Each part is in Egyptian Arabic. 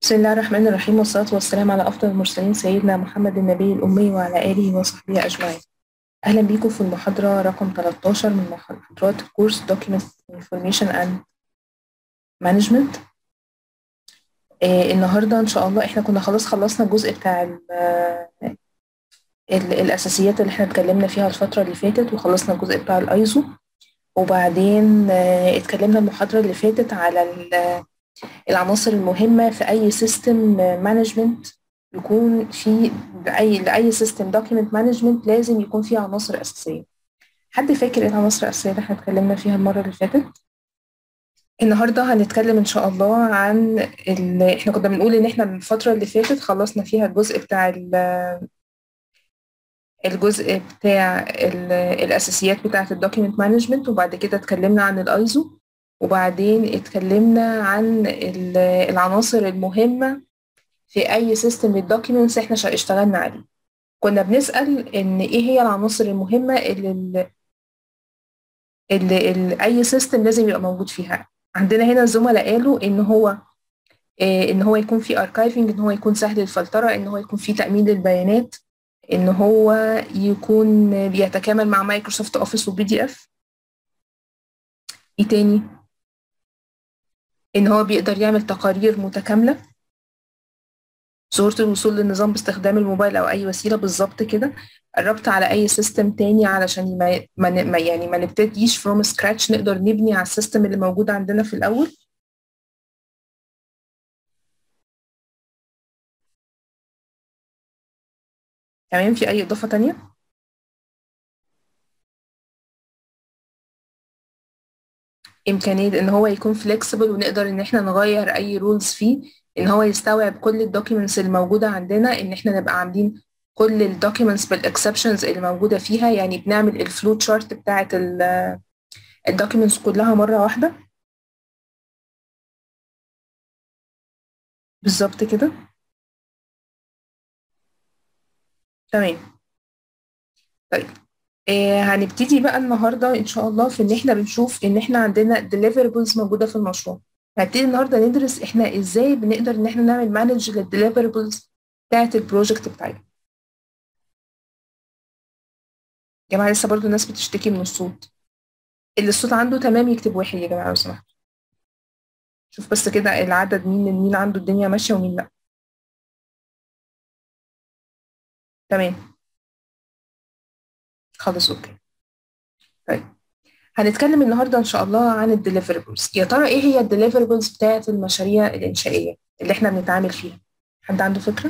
بسم الله الرحمن الرحيم والصلاة والسلام على أفضل المرسلين سيدنا محمد النبي الأمي وعلى آله وصحبه أجمعين أهلا بيكم في المحاضرة رقم 13 من محاضرات كورس Document Information and Management آه النهاردة إن شاء الله إحنا كنا خلاص خلصنا الجزء بتاع ال ال الأساسيات اللي إحنا اتكلمنا فيها الفترة اللي فاتت وخلصنا الجزء بتاع الأيزو وبعدين آه اتكلمنا المحاضرة اللي فاتت على العناصر المهمة في أي سيستم مانجمنت يكون في أي لأي سيستم دوكيمنت مانجمنت لازم يكون فيه عناصر أساسية حد فاكر إيه العناصر الأساسية اللي احنا اتكلمنا فيها المرة اللي فاتت؟ النهارده هنتكلم إن شاء الله عن ال... احنا كنا بنقول إن احنا الفترة اللي فاتت خلصنا فيها الجزء بتاع ال... الجزء بتاع ال... الأساسيات بتاعة الدوكيمنت مانجمنت وبعد كده اتكلمنا عن الأيزو وبعدين اتكلمنا عن العناصر المهمة في أي سيستم للدوكيومنتس احنا اشتغلنا عليه كنا بنسأل إن إيه هي العناصر المهمة اللي, اللي, اللي أي سيستم لازم يبقى موجود فيها عندنا هنا الزملاء قالوا إن هو إيه إن هو يكون في أركايفنج إن هو يكون سهل الفلترة إن هو يكون في تأمين للبيانات إن هو يكون بيتكامل مع مايكروسوفت أوفيس وبي دي إف إيه تاني؟ إن هو بيقدر يعمل تقارير متكاملة سهولة الوصول للنظام باستخدام الموبايل أو أي وسيلة بالظبط كده قربت على أي سيستم تاني علشان ما, ما يعني ما نبتديش فروم سكراتش نقدر نبني على السيستم اللي موجود عندنا في الأول تمام في أي إضافة تانية؟ امكانيه ان هو يكون فليكسيبل ونقدر ان احنا نغير اي رولز فيه ان هو يستوعب كل الدوكيومنتس اللي موجوده عندنا ان احنا نبقى عاملين كل الدوكيومنتس بالاكسبشنز اللي موجوده فيها يعني بنعمل الفلو تشارت بتاعه الدوكيومنتس كلها مره واحده بالظبط كده تمام طيب آه هنبتدي بقى النهارده ان شاء الله في ان احنا بنشوف ان احنا عندنا deliverables موجوده في المشروع هنبتدي النهارده ندرس احنا ازاي بنقدر ان احنا نعمل مانج للdeliverables بتاعت البروجكت بتاعتنا يا جماعه لسه برضو الناس بتشتكي من الصوت اللي الصوت عنده تمام يكتب واحد يا جماعه لو سمحت شوف بس كده العدد مين مين عنده الدنيا ماشيه ومين لا تمام خلاص اوكي طيب هنتكلم النهارده ان شاء الله عن الديليفربلز يا ترى ايه هي الديليفربلز بتاعه المشاريع الانشائيه اللي احنا بنتعامل فيها حد عنده فكره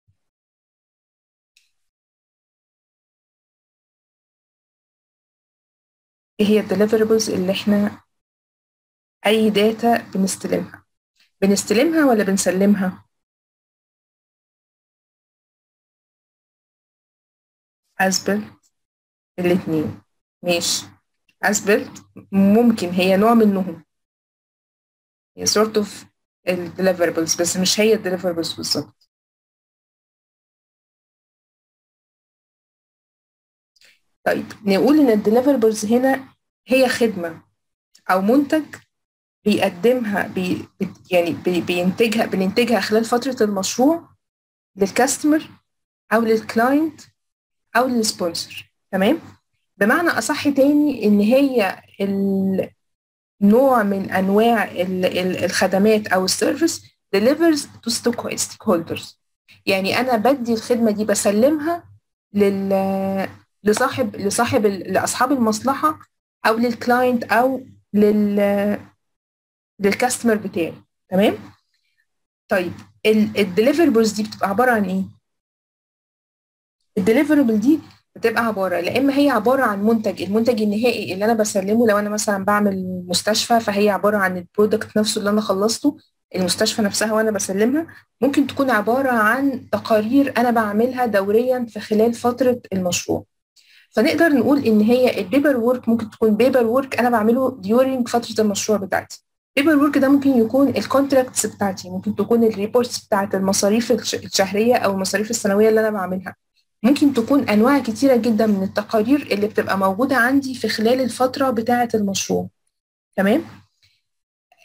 ايه هي الديليفربلز اللي احنا اي داتا بنستلمها بنستلمها ولا بنسلمها اسبل الاثنين ماشي اسبلت ممكن هي نوع منهم هي sort of deliverables بس مش هي deliverables بالظبط طيب نقول ان deliverables هنا هي خدمة او منتج بيقدمها بي يعني بي بينتجها بننتجها خلال فترة المشروع للكاستمر او للكلاينت او للسبونسر تمام بمعنى أصح تاني إن هي نوع من أنواع ال ال الخدمات أو السيرفيس delivers to stakeholders يعني أنا بدي الخدمة دي بسلمها لل لصاحب لصاحب لأصحاب المصلحة أو للكلاينت أو لل للكاستمر بتاعي تمام طيب الديليفربلز دي بتبقى عبارة عن إيه؟ الديليفربل دي بتبقى عبارة لا إما هي عبارة عن منتج المنتج النهائي اللي أنا بسلمه لو أنا مثلا بعمل مستشفى فهي عبارة عن البرودكت نفسه اللي أنا خلصته المستشفى نفسها وأنا بسلمها ممكن تكون عبارة عن تقارير أنا بعملها دوريا في خلال فترة المشروع فنقدر نقول إن هي البيبر وورك ممكن تكون بيبر وورك أنا بعمله ديورينج فترة المشروع بتاعتي بيبر وورك ده ممكن يكون الكونتراكتس بتاعتي ممكن تكون الريبورتس بتاعت المصاريف الشهرية أو المصاريف السنوية اللي أنا بعملها ممكن تكون أنواع كتيرة جدا من التقارير اللي بتبقى موجودة عندي في خلال الفترة بتاعة المشروع تمام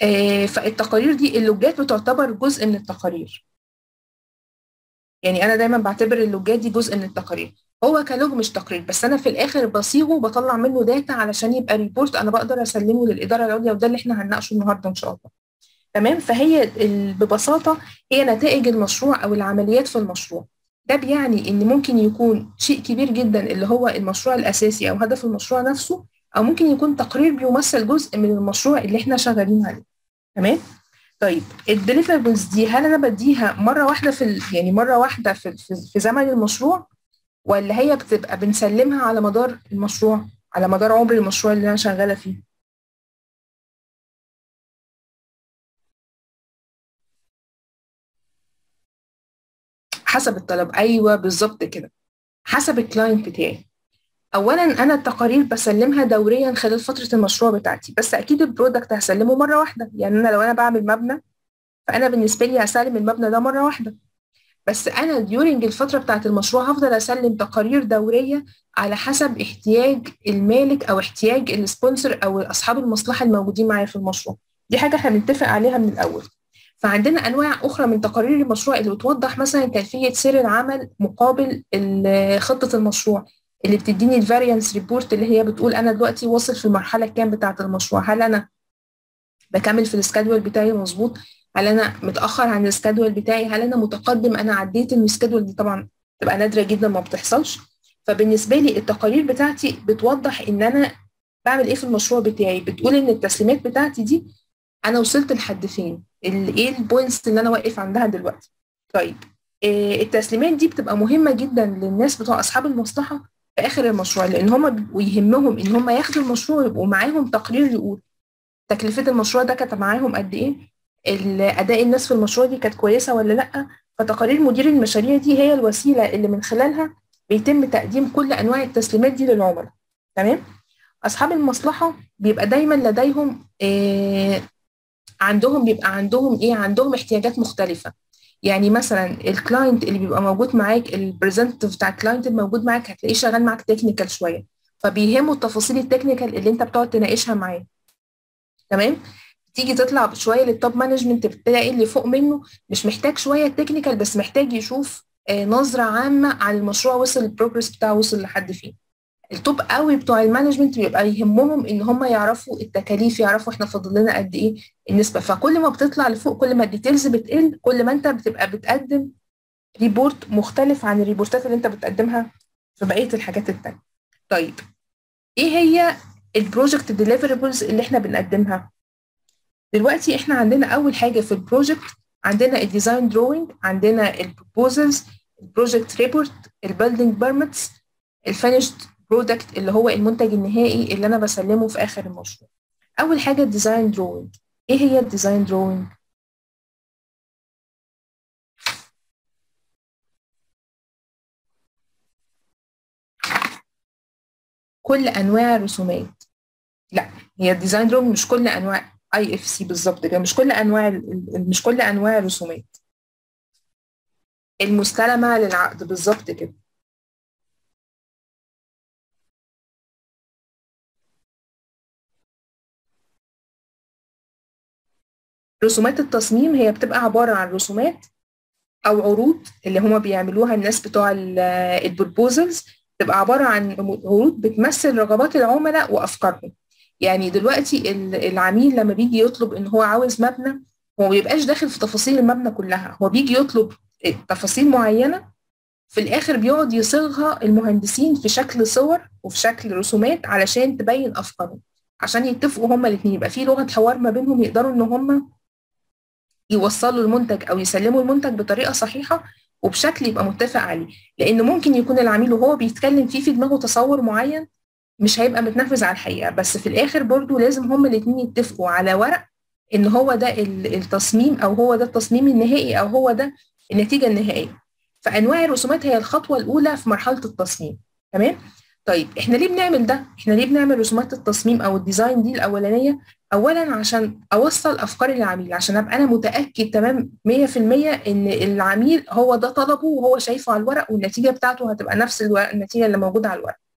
آه فالتقارير دي اللوجات بتعتبر جزء من التقارير يعني انا دايما بعتبر اللوجات دي جزء من التقارير هو كلوج مش تقرير بس انا في الاخر بصيغه وبطلع منه داتا علشان يبقى ريبورت انا بقدر اسلمه للاداره العليا وده اللي احنا هنناقشه النهارده ان شاء الله تمام فهي ببساطه هي نتائج المشروع او العمليات في المشروع ده بيعني ان ممكن يكون شيء كبير جدا اللي هو المشروع الاساسي او هدف المشروع نفسه او ممكن يكون تقرير بيمثل جزء من المشروع اللي احنا شغالين عليه تمام طيب الديليفربلز دي هل انا بديها مره واحده في ال... يعني مره واحده في في, في زمن المشروع ولا هي بتبقى بنسلمها على مدار المشروع على مدار عمر المشروع اللي انا شغاله فيه حسب الطلب ايوه بالظبط كده حسب الكلاينت بتاعي اولا انا التقارير بسلمها دوريا خلال فتره المشروع بتاعتي بس اكيد البرودكت هسلمه مره واحده يعني انا لو انا بعمل مبنى فانا بالنسبه لي هسلم المبنى ده مره واحده بس انا ديورنج الفتره بتاعه المشروع هفضل اسلم تقارير دوريه على حسب احتياج المالك او احتياج السبونسر او اصحاب المصلحه الموجودين معايا في المشروع دي حاجه احنا بنتفق عليها من الاول فعندنا انواع اخرى من تقارير المشروع اللي بتوضح مثلا كيفيه سير العمل مقابل خطه المشروع اللي بتديني الفاريانس ريبورت اللي هي بتقول انا دلوقتي واصل في المرحله الكام بتاعه المشروع هل انا بكمل في السكادول بتاعي مظبوط هل انا متاخر عن السكادول بتاعي هل انا متقدم انا عديت السكادول دي طبعا تبقى نادره جدا ما بتحصلش فبالنسبه لي التقارير بتاعتي بتوضح ان انا بعمل ايه في المشروع بتاعي بتقول ان التسليمات بتاعتي دي انا وصلت لحد فين ايه البوينتس اللي انا واقف عندها دلوقتي طيب إيه التسليمات دي بتبقى مهمه جدا للناس بتوع اصحاب المصلحه في اخر المشروع لان هم ويهمهم ان هم ياخدوا المشروع ويبقوا معاهم تقرير يقول تكلفه المشروع ده كانت معاهم قد ايه اداء الناس في المشروع دي كانت كويسه ولا لا فتقارير مدير المشاريع دي هي الوسيله اللي من خلالها بيتم تقديم كل انواع التسليمات دي للعملاء تمام اصحاب المصلحه بيبقى دايما لديهم إيه عندهم بيبقى عندهم ايه عندهم احتياجات مختلفه يعني مثلا الكلاينت اللي بيبقى موجود معاك البريزنتيف بتاع الكلاينت الموجود معاك هتلاقيه شغال معاك تكنيكال شويه فبيهمه التفاصيل التكنيكال اللي انت بتقعد تناقشها معاه تمام تيجي تطلع شويه للتوب مانجمنت بتلاقي اللي فوق منه مش محتاج شويه تكنيكال بس محتاج يشوف نظره عامه عن المشروع وصل البروجرس بتاعه وصل لحد فين التوب قوي بتوع المانجمنت بيبقى يهمهم ان هم يعرفوا التكاليف يعرفوا احنا فاضل لنا قد ايه النسبه فكل ما بتطلع لفوق كل ما الديتيلز بتقل كل ما انت بتبقى بتقدم ريبورت مختلف عن الريبورتات اللي انت بتقدمها في بقيه الحاجات التانية طيب ايه هي البروجكت ديليفربلز اللي احنا بنقدمها دلوقتي احنا عندنا اول حاجه في البروجكت عندنا الديزاين دروينج عندنا البروبوزلز البروجكت ريبورت البيلدينج بيرمتس الفينيشد برودكت اللي هو المنتج النهائي اللي انا بسلمه في اخر المشروع اول حاجه الديزاين دروينج ايه هي الديزاين دروينج كل انواع الرسومات لا هي الديزاين دروينج مش كل انواع اي اف سي بالظبط كده مش كل انواع مش كل انواع الرسومات المستلمه للعقد بالظبط كده رسومات التصميم هي بتبقى عبارة عن رسومات أو عروض اللي هما بيعملوها الناس بتوع البروبوزلز تبقى عبارة عن عروض بتمثل رغبات العملاء وأفكارهم يعني دلوقتي العميل لما بيجي يطلب إن هو عاوز مبنى هو ما بيبقاش داخل في تفاصيل المبنى كلها هو بيجي يطلب تفاصيل معينة في الآخر بيقعد يصيغها المهندسين في شكل صور وفي شكل رسومات علشان تبين أفكارهم عشان يتفقوا هما الاتنين يبقى في لغة حوار ما بينهم يقدروا إن هما يوصلوا المنتج او يسلموا المنتج بطريقه صحيحه وبشكل يبقى متفق عليه لان ممكن يكون العميل وهو بيتكلم فيه في دماغه تصور معين مش هيبقى متنفذ على الحقيقه بس في الاخر برضو لازم هما الاثنين يتفقوا على ورق ان هو ده التصميم او هو ده التصميم النهائي او هو ده النتيجه النهائيه فانواع الرسومات هي الخطوه الاولى في مرحله التصميم تمام طيب احنا ليه بنعمل ده احنا ليه بنعمل رسومات التصميم او الديزاين دي الاولانيه اولا عشان اوصل افكار العميل عشان ابقى انا متاكد تمام 100% ان العميل هو ده طلبه وهو شايفه على الورق والنتيجه بتاعته هتبقى نفس الورق النتيجه اللي موجوده على الورق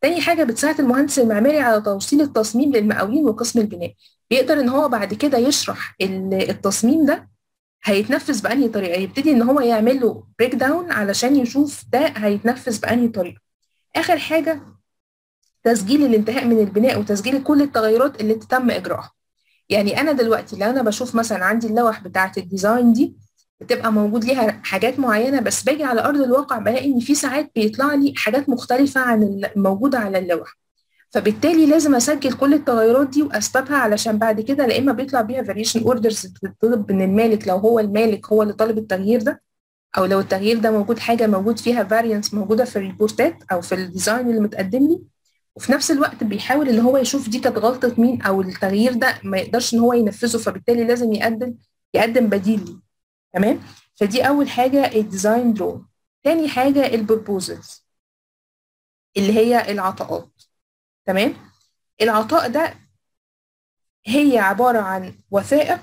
تاني حاجه بتساعد المهندس المعماري على توصيل التصميم للمقاولين وقسم البناء بيقدر ان هو بعد كده يشرح التصميم ده هيتنفذ بأنهي طريقه يبتدي ان هو يعمل له بريك داون علشان يشوف ده هيتنفذ بأنهي طريقه اخر حاجه تسجيل الانتهاء من البناء وتسجيل كل التغيرات اللي تم اجراءها يعني انا دلوقتي لو انا بشوف مثلا عندي اللوح بتاعه الديزاين دي بتبقى موجود ليها حاجات معينه بس باجي على ارض الواقع بلاقي ان في ساعات بيطلع لي حاجات مختلفه عن الموجوده على اللوح فبالتالي لازم اسجل كل التغيرات دي واسبابها علشان بعد كده لا اما بيطلع بيها فاريشن اوردرز تطلب من المالك لو هو المالك هو اللي طالب التغيير ده او لو التغيير ده موجود حاجه موجود فيها فاريانس موجوده في الريبورتات او في الديزاين اللي متقدم لي وفي نفس الوقت بيحاول ان هو يشوف دي كانت غلطه مين او التغيير ده ما يقدرش ان هو ينفذه فبالتالي لازم يقدم يقدم بديل ليه تمام فدي اول حاجه الديزاين درو تاني حاجه البروبوزلز اللي هي العطاءات تمام العطاء ده هي عباره عن وثائق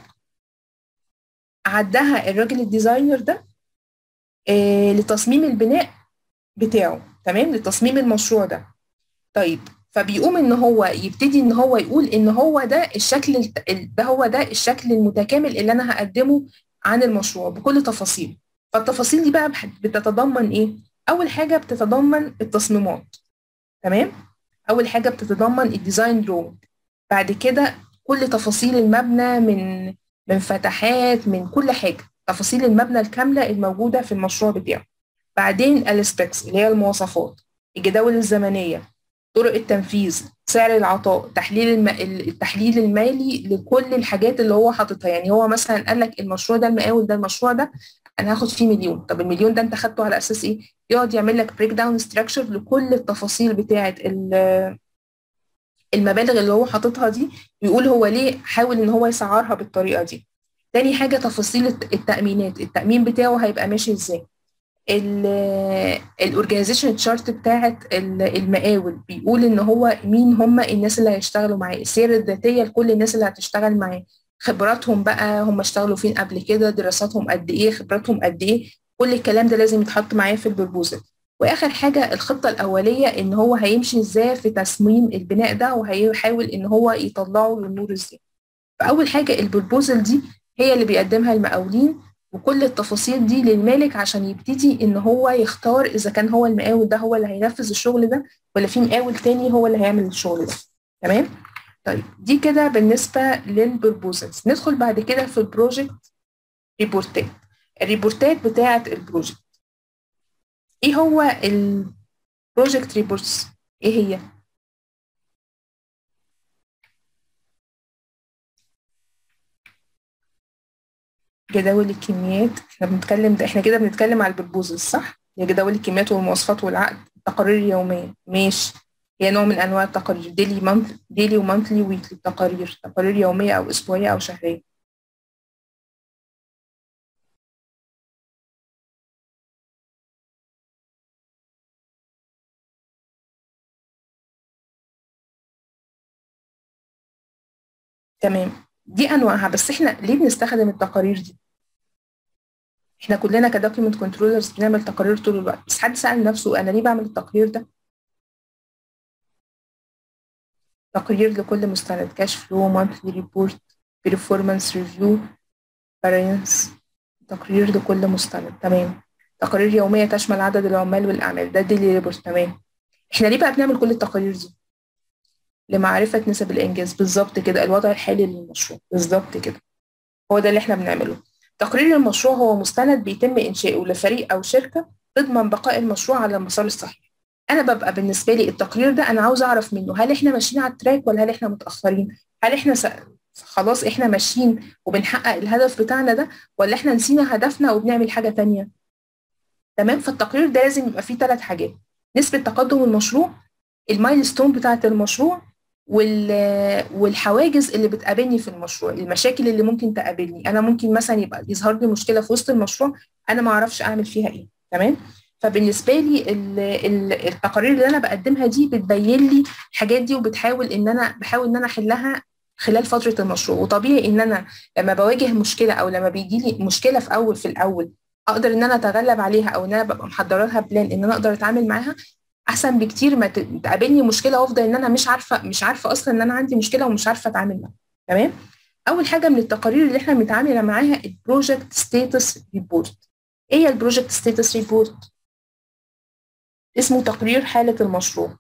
عدها الراجل الديزاينر ده آه لتصميم البناء بتاعه تمام لتصميم المشروع ده طيب فبيقوم ان هو يبتدي ان هو يقول ان هو ده الشكل ده هو ده الشكل المتكامل اللي انا هقدمه عن المشروع بكل تفاصيله فالتفاصيل دي بقى بتتضمن ايه اول حاجه بتتضمن التصميمات تمام اول حاجه بتتضمن الديزاين درونج بعد كده كل تفاصيل المبنى من من فتحات من كل حاجه تفاصيل المبنى الكامله الموجوده في المشروع بتاعه بعدين السبيكس اللي هي المواصفات الجداول الزمنيه طرق التنفيذ سعر العطاء تحليل الم... التحليل المالي لكل الحاجات اللي هو حاططها يعني هو مثلا قال لك المشروع ده المقاول ده المشروع ده انا هاخد فيه مليون طب المليون ده انت خدته على اساس ايه يقعد يعمل لك بريك داون ستراكشر لكل التفاصيل بتاعه المبالغ اللي هو حاططها دي ويقول هو ليه حاول ان هو يسعرها بالطريقه دي تاني حاجه تفاصيل التامينات التامين بتاعه هيبقى ماشي ازاي الاورجانيزيشن تشارت بتاعه المقاول بيقول ان هو مين هم الناس اللي هيشتغلوا معاه السير الذاتيه لكل الناس اللي هتشتغل معاه خبراتهم بقى هم اشتغلوا فين قبل كده دراساتهم قد ايه خبراتهم قد ايه كل الكلام ده لازم يتحط معايا في البروبوزل واخر حاجه الخطه الاوليه ان هو هيمشي ازاي في تصميم البناء ده وهيحاول ان هو يطلعه للنور ازاي فاول حاجه البروبوزل دي هي اللي بيقدمها المقاولين وكل التفاصيل دي للمالك عشان يبتدي ان هو يختار اذا كان هو المقاول ده هو اللي هينفذ الشغل ده ولا في مقاول تاني هو اللي هيعمل الشغل ده تمام طيب دي كده بالنسبه للبروبوزلز ندخل بعد كده في البروجكت ريبورتات الريبورتات بتاعه البروجكت ايه هو البروجكت ريبورتس ايه هي جداول الكميات احنا بنتكلم ده احنا كده بنتكلم على البروبوزل صح هي جداول الكميات والمواصفات والعقد التقارير اليوميه ماشي هي نوع من انواع التقارير ديلي مانث ديلي ومانثلي ويكلي تقارير تقارير يوميه او اسبوعيه او شهريه تمام دي انواعها بس احنا ليه بنستخدم التقارير دي احنا كلنا كدوكيمنت كنترولرز بنعمل تقارير طول الوقت بس حد سأل نفسه انا ليه بعمل التقرير ده تقرير لكل مستند كاش فلو مانثلي ريبورت performance ريفيو variance تقرير لكل مستند تمام تقارير يومية تشمل عدد العمال والأعمال ده ديلي ريبورت تمام احنا ليه بقى بنعمل كل التقارير دي لمعرفة نسب الإنجاز بالظبط كده الوضع الحالي للمشروع بالظبط كده هو ده اللي احنا بنعمله تقرير المشروع هو مستند بيتم إنشاؤه لفريق أو شركة تضمن بقاء المشروع على المسار الصحيح أنا ببقى بالنسبة لي التقرير ده أنا عاوزة أعرف منه هل إحنا ماشيين على التراك ولا هل إحنا متأخرين هل إحنا س... خلاص إحنا ماشيين وبنحقق الهدف بتاعنا ده ولا إحنا نسينا هدفنا وبنعمل حاجة تانية تمام فالتقرير ده لازم يبقى فيه ثلاث حاجات نسبة تقدم المشروع المايلستون بتاعة المشروع والحواجز اللي بتقابلني في المشروع المشاكل اللي ممكن تقابلني انا ممكن مثلا يبقى يظهر لي مشكله في وسط المشروع انا ما اعرفش اعمل فيها ايه تمام فبالنسبه لي التقارير اللي انا بقدمها دي بتبين لي الحاجات دي وبتحاول ان انا بحاول ان انا احلها خلال فتره المشروع وطبيعي ان انا لما بواجه مشكله او لما بيجي لي مشكله في اول في الاول اقدر ان انا اتغلب عليها او ان انا ببقى محضره لها بلان ان انا اقدر اتعامل معاها احسن بكتير ما تقابلني مشكله وافضل ان انا مش عارفه مش عارفه اصلا ان انا عندي مشكله ومش عارفه اتعامل معاها تمام اول حاجه من التقارير اللي احنا بنتعامل معاها البروجكت ستاتس ريبورت ايه هي البروجكت ستاتس ريبورت اسمه تقرير حاله المشروع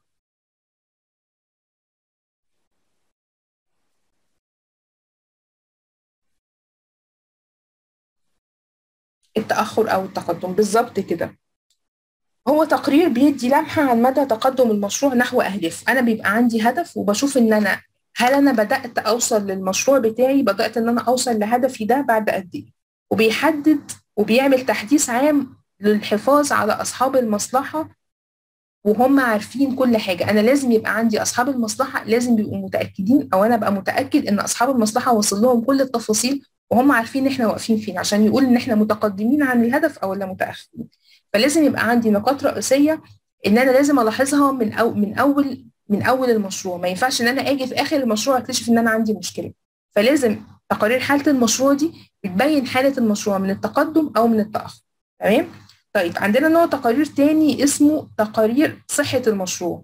التاخر او التقدم بالظبط كده هو تقرير بيدي لمحة عن مدى تقدم المشروع نحو أهدافه أنا بيبقى عندي هدف وبشوف إن أنا هل أنا بدأت أوصل للمشروع بتاعي بدأت إن أنا أوصل لهدفي ده بعد قد إيه وبيحدد وبيعمل تحديث عام للحفاظ على أصحاب المصلحة وهم عارفين كل حاجة أنا لازم يبقى عندي أصحاب المصلحة لازم يبقوا متأكدين أو أنا أبقى متأكد إن أصحاب المصلحة وصل لهم كل التفاصيل وهم عارفين إحنا واقفين فين عشان يقول إن إحنا متقدمين عن الهدف أو ولا متأخرين فلازم يبقى عندي نقاط رئيسيه ان انا لازم الاحظها من أو من اول من اول المشروع ما ينفعش ان انا اجي في اخر المشروع اكتشف ان انا عندي مشكله فلازم تقارير حاله المشروع دي بتبين حاله المشروع من التقدم او من التاخر تمام طيب عندنا نوع تقارير تاني اسمه تقارير صحه المشروع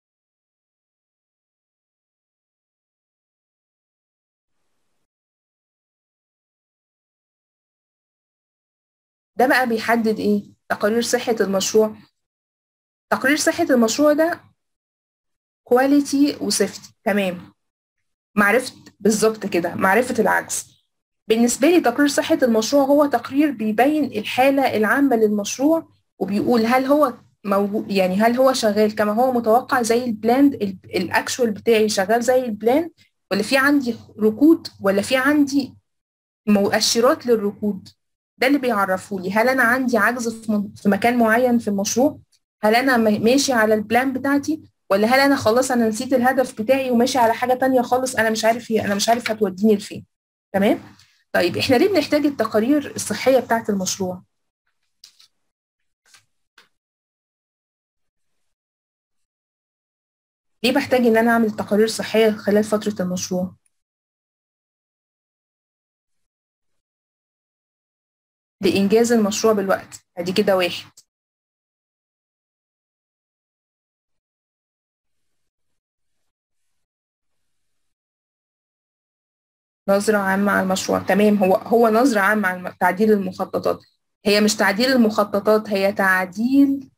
ده بقى بيحدد ايه تقارير صحة المشروع تقرير صحة المشروع ده كواليتي وسيفتي تمام معرفة بالظبط كده معرفة العجز بالنسبة لي تقرير صحة المشروع هو تقرير بيبين الحالة العامة للمشروع وبيقول هل هو موجود يعني هل هو شغال كما هو متوقع زي البلاند الاكشوال بتاعي شغال زي البلاند ولا في عندي ركود ولا في عندي مؤشرات للركود ده اللي بيعرفوا لي هل انا عندي عجز في مكان معين في المشروع هل انا ماشي على البلان بتاعتي ولا هل انا خلاص انا نسيت الهدف بتاعي وماشي على حاجه تانية خالص انا مش عارف هي انا مش عارف هتوديني لفين تمام طيب احنا ليه بنحتاج التقارير الصحيه بتاعه المشروع ليه بحتاج ان انا اعمل تقارير صحيه خلال فتره المشروع لإنجاز المشروع بالوقت ادي كده واحد نظرة عامة على المشروع تمام هو هو نظرة عامة عن تعديل المخططات هي مش تعديل المخططات هي تعديل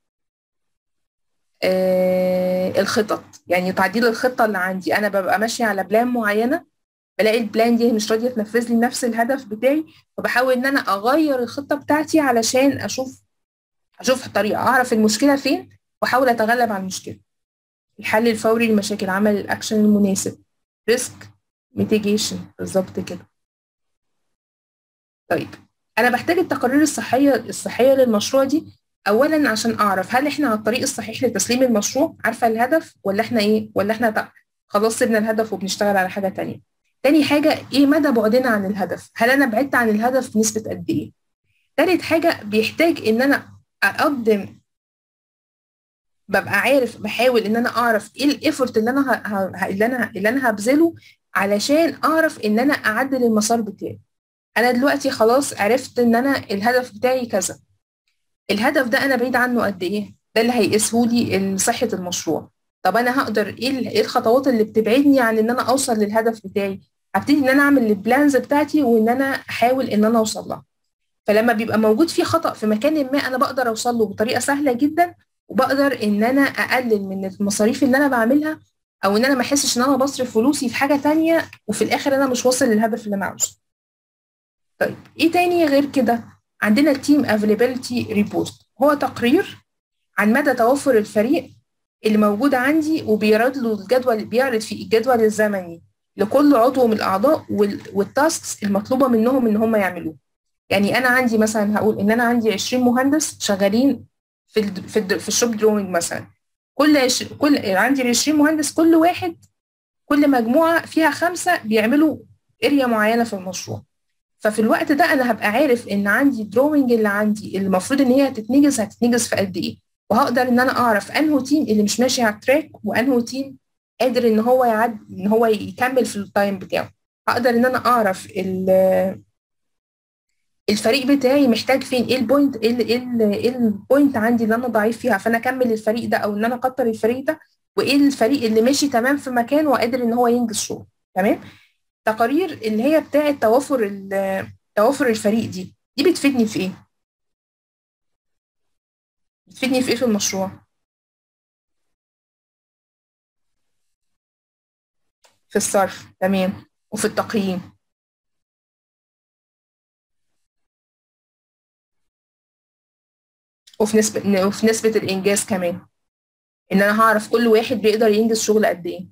آه الخطط يعني تعديل الخطة اللي عندي أنا ببقى ماشية على بلان معينة بلاقي البلان دي مش راضيه تنفذ لي نفس الهدف بتاعي فبحاول ان انا اغير الخطه بتاعتي علشان اشوف اشوف طريقه اعرف المشكله فين واحاول اتغلب على المشكله الحل الفوري لمشاكل عمل الاكشن المناسب ريسك ميتيجيشن بالظبط كده طيب انا بحتاج التقارير الصحيه الصحيه للمشروع دي اولا عشان اعرف هل احنا على الطريق الصحيح لتسليم المشروع عارفه الهدف ولا احنا ايه ولا احنا خلاص سيبنا الهدف وبنشتغل على حاجه تانية تاني حاجة إيه مدى بعدنا عن الهدف؟ هل أنا بعدت عن الهدف بنسبة قد إيه؟ تالت حاجة بيحتاج إن أنا أقدم ببقى عارف بحاول إن أنا أعرف إيه الإيفورت اللي أنا ه... اللي أنا اللي أنا هبذله علشان أعرف إن أنا أعدل المسار بتاعي. أنا دلوقتي خلاص عرفت إن أنا الهدف بتاعي كذا. الهدف ده أنا بعيد عنه قد إيه؟ ده اللي هيقيسه لي صحة المشروع. طب انا هقدر ايه الخطوات اللي بتبعدني عن ان انا اوصل للهدف بتاعي هبتدي ان انا اعمل البلانز بتاعتي وان انا احاول ان انا اوصل لها فلما بيبقى موجود في خطا في مكان ما انا بقدر اوصل له بطريقه سهله جدا وبقدر ان انا اقلل من المصاريف اللي انا بعملها او ان انا ما احسش ان انا بصرف فلوسي في حاجه تانية وفي الاخر انا مش واصل للهدف اللي انا عاوزه طيب ايه تاني غير كده عندنا التيم افيلابيلتي ريبورت هو تقرير عن مدى توفر الفريق اللي موجود عندي وبيعرض له الجدول بيعرض فيه الجدول الزمني لكل عضو من الاعضاء والتاسكس المطلوبه منهم ان هم يعملوه يعني انا عندي مثلا هقول ان انا عندي 20 مهندس شغالين في ال في, ال في الشوب دروينج مثلا كل عش... كل عندي 20 مهندس كل واحد كل مجموعه فيها خمسه بيعملوا اريا معينه في المشروع ففي الوقت ده انا هبقى عارف ان عندي دروينج اللي عندي اللي المفروض ان هي هتتنجز هتتنجز في قد ايه وهقدر ان انا اعرف انهو تيم اللي مش ماشي على التراك وانهو تيم قادر ان هو يعد ان هو يكمل في التايم بتاعه هقدر ان انا اعرف الفريق بتاعي محتاج فين ايه البوينت ايه ال- ايه ال- ايه البوينت عندي اللي انا ضعيف فيها فانا اكمل الفريق ده او ان انا اكتر الفريق ده وايه الفريق اللي ماشي تمام في مكان وقادر ان هو ينجز شغل تمام تقارير اللي هي بتاعه توافر ال- توافر الفريق دي دي بتفيدني في ايه بتفيدني في ايه في المشروع في الصرف تمام وفي التقييم وفي نسبة وفي نسبة الإنجاز كمان إن أنا هعرف كل واحد بيقدر ينجز شغل قد إيه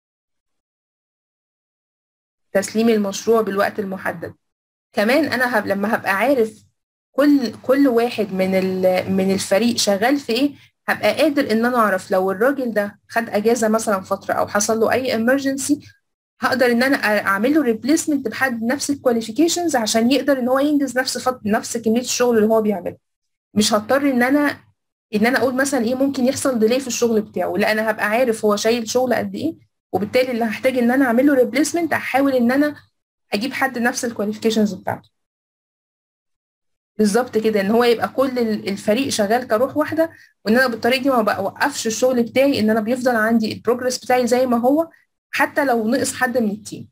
تسليم المشروع بالوقت المحدد كمان أنا هب لما هبقى عارف كل كل واحد من ال- من الفريق شغال في إيه هبقى قادر إن أنا أعرف لو الراجل ده خد أجازة مثلا فترة أو حصل له أي emergency هقدر ان انا اعمل له ريبليسمنت بحد نفس الكواليفيكيشنز عشان يقدر ان هو ينجز نفس فط... نفس كميه الشغل اللي هو بيعمله مش هضطر ان انا ان انا اقول مثلا ايه ممكن يحصل ديلي في الشغل بتاعه لا انا هبقى عارف هو شايل شغل قد ايه وبالتالي اللي هحتاج ان انا اعمل له ريبليسمنت هحاول ان انا اجيب حد نفس الكواليفيكيشنز بتاعته بالظبط كده ان هو يبقى كل ال- الفريق شغال كروح واحده وان انا بالطريقه دي ما بوقفش الشغل بتاعي ان انا بيفضل عندي البروجرس بتاعي زي ما هو حتى لو نقص حد من التيم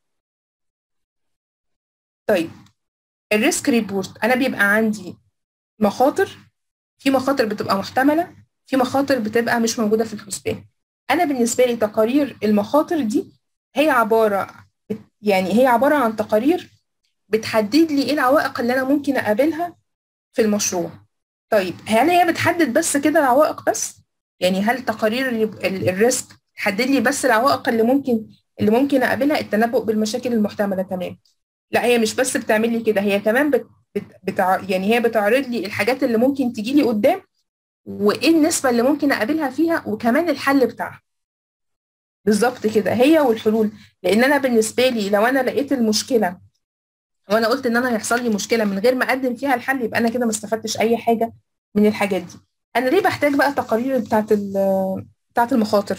طيب الريسك ريبورت انا بيبقى عندي مخاطر في مخاطر بتبقى محتمله في مخاطر بتبقى مش موجوده في الحسبان انا بالنسبه لي تقارير المخاطر دي هي عباره يعني هي عباره عن تقارير بتحدد لي ايه العوائق اللي انا ممكن اقابلها في المشروع طيب هل هي بتحدد بس كده العوائق بس يعني هل تقارير ال- ال- الريسك تحدد لي بس العوائق اللي ممكن اللي ممكن اقابلها التنبؤ بالمشاكل المحتمله تمام لا هي مش بس بتعمل لي كده هي كمان بت بت بتع... يعني هي بتعرض لي الحاجات اللي ممكن تجي لي قدام وايه النسبه اللي ممكن اقابلها فيها وكمان الحل بتاعها بالظبط كده هي والحلول لان انا بالنسبه لي لو انا لقيت المشكله وانا قلت ان انا هيحصل لي مشكله من غير ما اقدم فيها الحل يبقى انا كده ما استفدتش اي حاجه من الحاجات دي انا ليه بحتاج بقى تقارير بتاعت ال- بتاعت المخاطر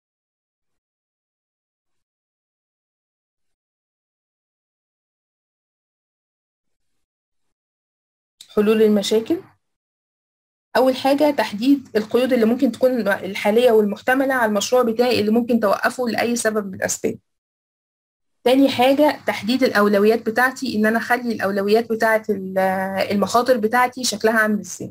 حلول المشاكل اول حاجه تحديد القيود اللي ممكن تكون الحاليه والمحتمله على المشروع بتاعي اللي ممكن توقفه لاي سبب من الاسباب تاني حاجة تحديد الأولويات بتاعتي إن أنا أخلي الأولويات بتاعت ال- المخاطر بتاعتي شكلها عامل إزاي.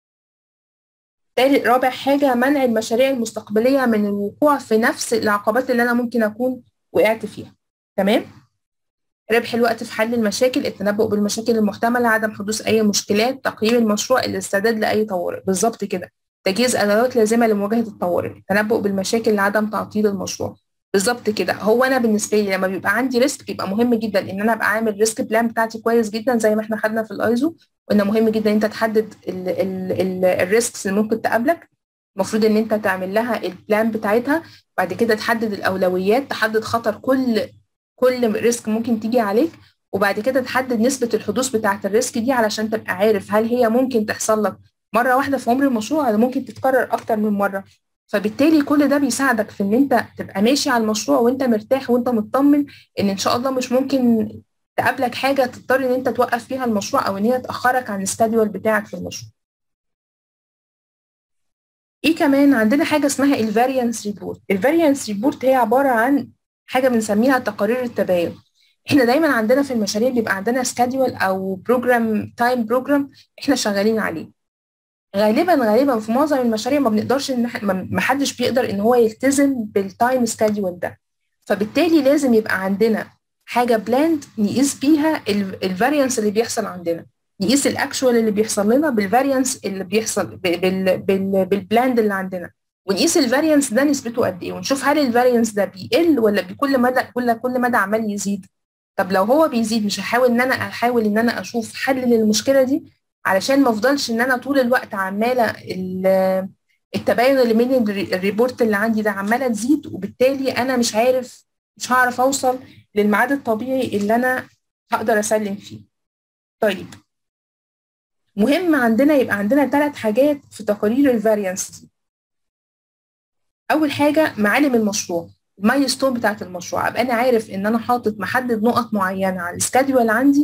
تالت رابع حاجة منع المشاريع المستقبلية من الوقوع في نفس العقبات اللي أنا ممكن أكون وقعت فيها. تمام؟ ربح الوقت في حل المشاكل، التنبؤ بالمشاكل المحتملة، عدم حدوث أي مشكلات، تقييم المشروع، الاستعداد لأي طوارئ، بالظبط كده. تجهيز أدوات لازمة لمواجهة الطوارئ، التنبؤ بالمشاكل لعدم تعطيل المشروع. بالظبط كده هو انا بالنسبه لي لما بيبقى عندي ريسك بيبقى مهم جدا ان انا ابقى عامل ريسك بلان بتاعتي كويس جدا زي ما احنا خدنا في الايزو وان مهم جدا ان انت تحدد الريسكس اللي ممكن تقابلك المفروض ان انت تعمل لها البلان بتاعتها بعد كده تحدد الاولويات تحدد خطر كل كل ريسك ممكن تيجي عليك وبعد كده تحدد نسبه الحدوث بتاعه الريسك دي علشان تبقى عارف هل هي ممكن تحصل لك مره واحده في عمر المشروع ولا ممكن تتكرر اكتر من مره فبالتالي كل ده بيساعدك في ان انت تبقى ماشي على المشروع وانت مرتاح وانت مطمن ان ان شاء الله مش ممكن تقابلك حاجه تضطر ان انت توقف فيها المشروع او ان هي تاخرك عن السكادول بتاعك في المشروع. ايه كمان عندنا حاجه اسمها الفاريانس ريبورت، الفاريانس ريبورت هي عباره عن حاجه بنسميها تقارير التباين. احنا دايما عندنا في المشاريع بيبقى عندنا سكادول او بروجرام تايم بروجرام احنا شغالين عليه. غالبا غالبا في معظم المشاريع ما بنقدرش ان ما حدش بيقدر ان هو يلتزم بالتايم سكادول ده فبالتالي لازم يبقى عندنا حاجه بلاند نقيس بيها الفاريانس اللي بيحصل عندنا نقيس الاكشوال اللي بيحصل لنا بالفاريانس اللي بيحصل بالبلاند اللي عندنا ونقيس الفاريانس ده نسبته قد ايه ونشوف هل الفاريانس ده بيقل ولا بكل مدى كل كل مدى عمال يزيد طب لو هو بيزيد مش هحاول ان انا احاول ان انا اشوف حل للمشكله دي علشان ما افضلش ان انا طول الوقت عماله التباين اللي من الريبورت اللي عندي ده عماله تزيد وبالتالي انا مش عارف مش هعرف اوصل للميعاد الطبيعي اللي انا هقدر اسلم فيه. طيب مهم عندنا يبقى عندنا ثلاث حاجات في تقارير الفاريانس دي. اول حاجه معالم المشروع المايلستون بتاعت المشروع ابقى انا عارف ان انا حاطط محدد نقط معينه على السكادول عندي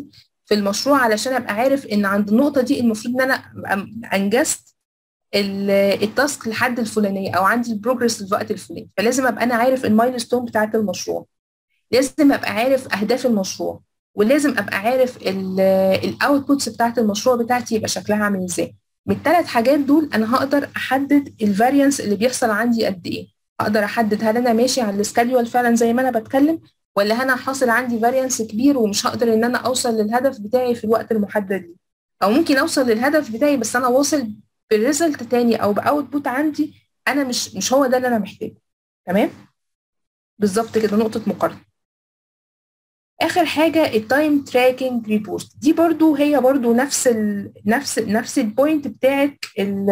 في المشروع علشان ابقى عارف ان عند النقطه دي المفروض ان انا أبقى انجزت التاسك لحد الفلانيه او عندي البروجرس للوقت الفلاني فلازم ابقى انا عارف المايلستون بتاعت المشروع لازم ابقى عارف اهداف المشروع ولازم ابقى عارف الاوتبوتس بتاعت المشروع بتاعتي يبقى شكلها عامل ازاي من الثلاث حاجات دول انا هقدر احدد الفاريانس اللي بيحصل عندي قد ايه اقدر احدد هل انا ماشي على السكادول فعلا زي ما انا بتكلم ولا انا حاصل عندي فاريانس كبير ومش هقدر ان انا اوصل للهدف بتاعي في الوقت المحدد ليه او ممكن اوصل للهدف بتاعي بس انا واصل بالريزلت تاني او باوتبوت عندي انا مش مش هو ده اللي انا محتاجه تمام بالظبط كده نقطه مقارنه اخر حاجه التايم تراكنج ريبورت دي برضو هي برضو نفس ال نفس نفس البوينت بتاعت ال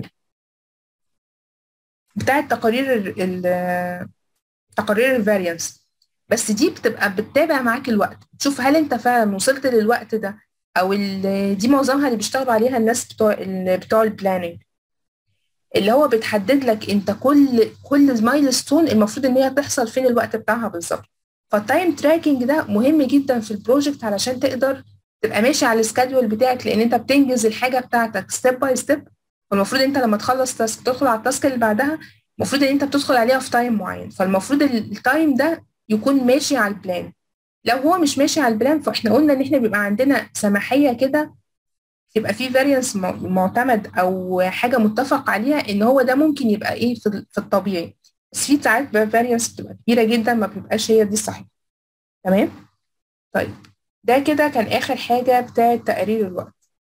بتاعت تقارير ال تقارير الفاريانس بس دي بتبقى بتتابع معاك الوقت تشوف هل انت فعلا وصلت للوقت ده او دي معظمها اللي بيشتغلوا عليها الناس بتوع بتوع البلاننج اللي هو بتحدد لك انت كل كل مايلستون المفروض ان هي تحصل فين الوقت بتاعها بالظبط فالتايم تراكنج ده مهم جدا في البروجكت علشان تقدر تبقى ماشي على السكادول بتاعك لان انت بتنجز الحاجه بتاعتك ستيب باي ستيب فالمفروض انت لما تخلص تاسك تدخل على التاسك اللي بعدها المفروض ان انت بتدخل عليها في تايم معين فالمفروض التايم ده يكون ماشي على البلان لو هو مش ماشي على البلان فاحنا قلنا ان احنا بيبقى عندنا سماحيه كده يبقى في فاريانس معتمد او حاجه متفق عليها ان هو ده ممكن يبقى ايه في الطبيعي بس في ساعات فاريانس بتبقى كبيره جدا ما بتبقاش هي دي الصحيحه تمام طيب ده كده كان اخر حاجه بتاعه تقرير الوقت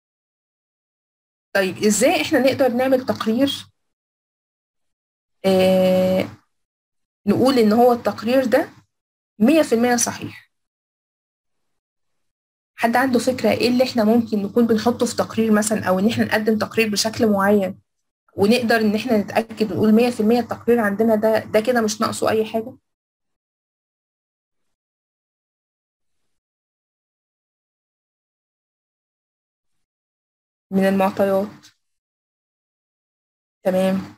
طيب ازاي احنا نقدر نعمل تقرير آه نقول ان هو التقرير ده 100% صحيح حد عنده فكره ايه اللي احنا ممكن نكون بنحطه في تقرير مثلا او ان احنا نقدم تقرير بشكل معين ونقدر ان احنا نتاكد ونقول 100% التقرير عندنا ده ده كده مش ناقصه اي حاجه من المعطيات تمام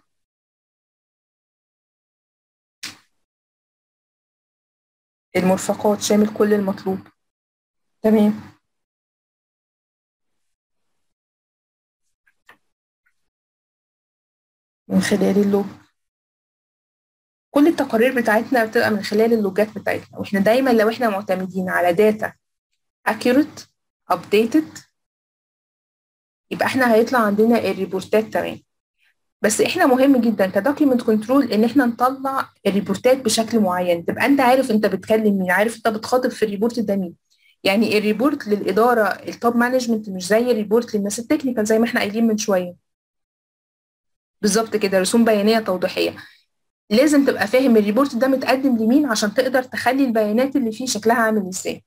المرفقات شامل كل المطلوب تمام من خلال اللوج كل التقارير بتاعتنا بتبقى من خلال اللوجات بتاعتنا واحنا دايما لو احنا معتمدين على داتا accurate updated يبقى احنا هيطلع عندنا الريبورتات تمام بس احنا مهم جدا كدوكيمنت كنترول ان احنا نطلع الريبورتات بشكل معين تبقى انت عارف انت بتكلم مين عارف انت بتخاطب في الريبورت ده مين يعني الريبورت للاداره التوب مانجمنت مش زي الريبورت للناس التكنيكال زي ما احنا قايلين من شويه بالظبط كده رسوم بيانيه توضيحيه لازم تبقى فاهم الريبورت ده متقدم لمين عشان تقدر تخلي البيانات اللي فيه شكلها عامل ازاي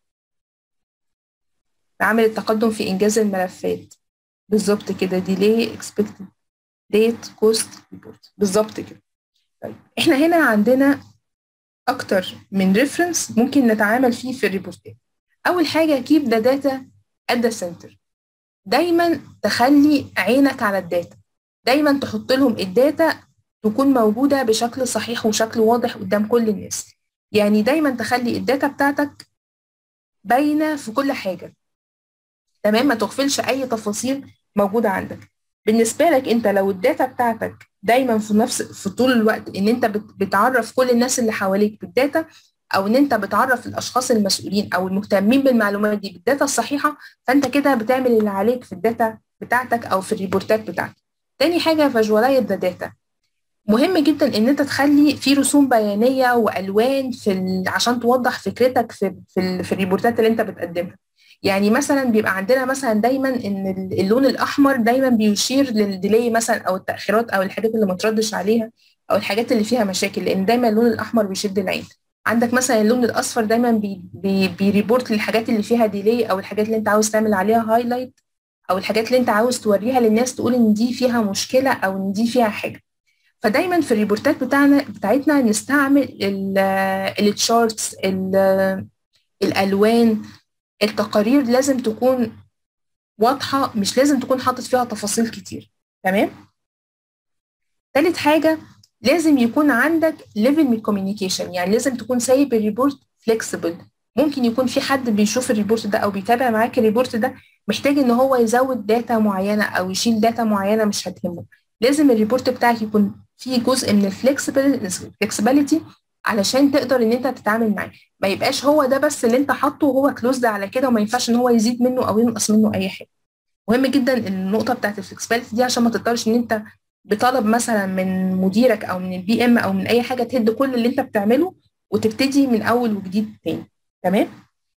عامل التقدم في انجاز الملفات بالظبط كده ديلي اكسبكتد ديت كوست ريبورت بالظبط كده طيب احنا هنا عندنا اكتر من ريفرنس ممكن نتعامل فيه في الريبورتات اول حاجه كيب ذا داتا ات ذا سنتر دايما تخلي عينك على الداتا دايما تحط لهم الداتا تكون موجوده بشكل صحيح وشكل واضح قدام كل الناس يعني دايما تخلي الداتا بتاعتك باينه في كل حاجه تمام ما تغفلش اي تفاصيل موجوده عندك بالنسبه لك انت لو الداتا بتاعتك دايما في نفس في طول الوقت ان انت بتعرف كل الناس اللي حواليك بالداتا او ان انت بتعرف الاشخاص المسؤولين او المهتمين بالمعلومات دي بالداتا الصحيحه فانت كده بتعمل اللي عليك في الداتا بتاعتك او في الريبورتات بتاعتك تاني حاجه فيجوالايز ذا داتا مهم جدا ان انت تخلي في رسوم بيانيه والوان في ال... عشان توضح فكرتك في في, ال... في الريبورتات اللي انت بتقدمها يعني مثلا بيبقى عندنا مثلا دايما ان اللون الاحمر دايما بيشير للديلي مثلا او التاخيرات او الحاجات اللي ما تردش عليها او الحاجات اللي فيها مشاكل لان دايما اللون الاحمر بيشد العين عندك مثلا اللون الاصفر دايما بي بي بيريبورت للحاجات اللي فيها ديلي او الحاجات اللي انت عاوز تعمل عليها هايلايت او الحاجات اللي انت عاوز توريها للناس تقول ان دي فيها مشكله او ان دي فيها حاجه فدايما في الريبورتات بتاعنا بتاعتنا نستعمل التشارتس الالوان التقارير لازم تكون واضحه مش لازم تكون حاطط فيها تفاصيل كتير تمام تالت حاجه لازم يكون عندك ليفل من كوميونيكيشن يعني لازم تكون سايب الريبورت فليكسيبل ممكن يكون في حد بيشوف الريبورت ده او بيتابع معاك الريبورت ده محتاج ان هو يزود داتا معينه او يشيل داتا معينه مش هتهمه لازم الريبورت بتاعك يكون فيه جزء من الفلكسبيليتي علشان تقدر ان انت تتعامل معاه ما يبقاش هو ده بس اللي انت حاطه وهو كلوزد على كده وما ينفعش ان هو يزيد منه او ينقص منه اي حاجه مهم جدا النقطه بتاعت الفلكسبيليتي دي عشان ما تضطرش ان انت بطلب مثلا من مديرك او من البي ام او من اي حاجه تهد كل اللي انت بتعمله وتبتدي من اول وجديد تاني تمام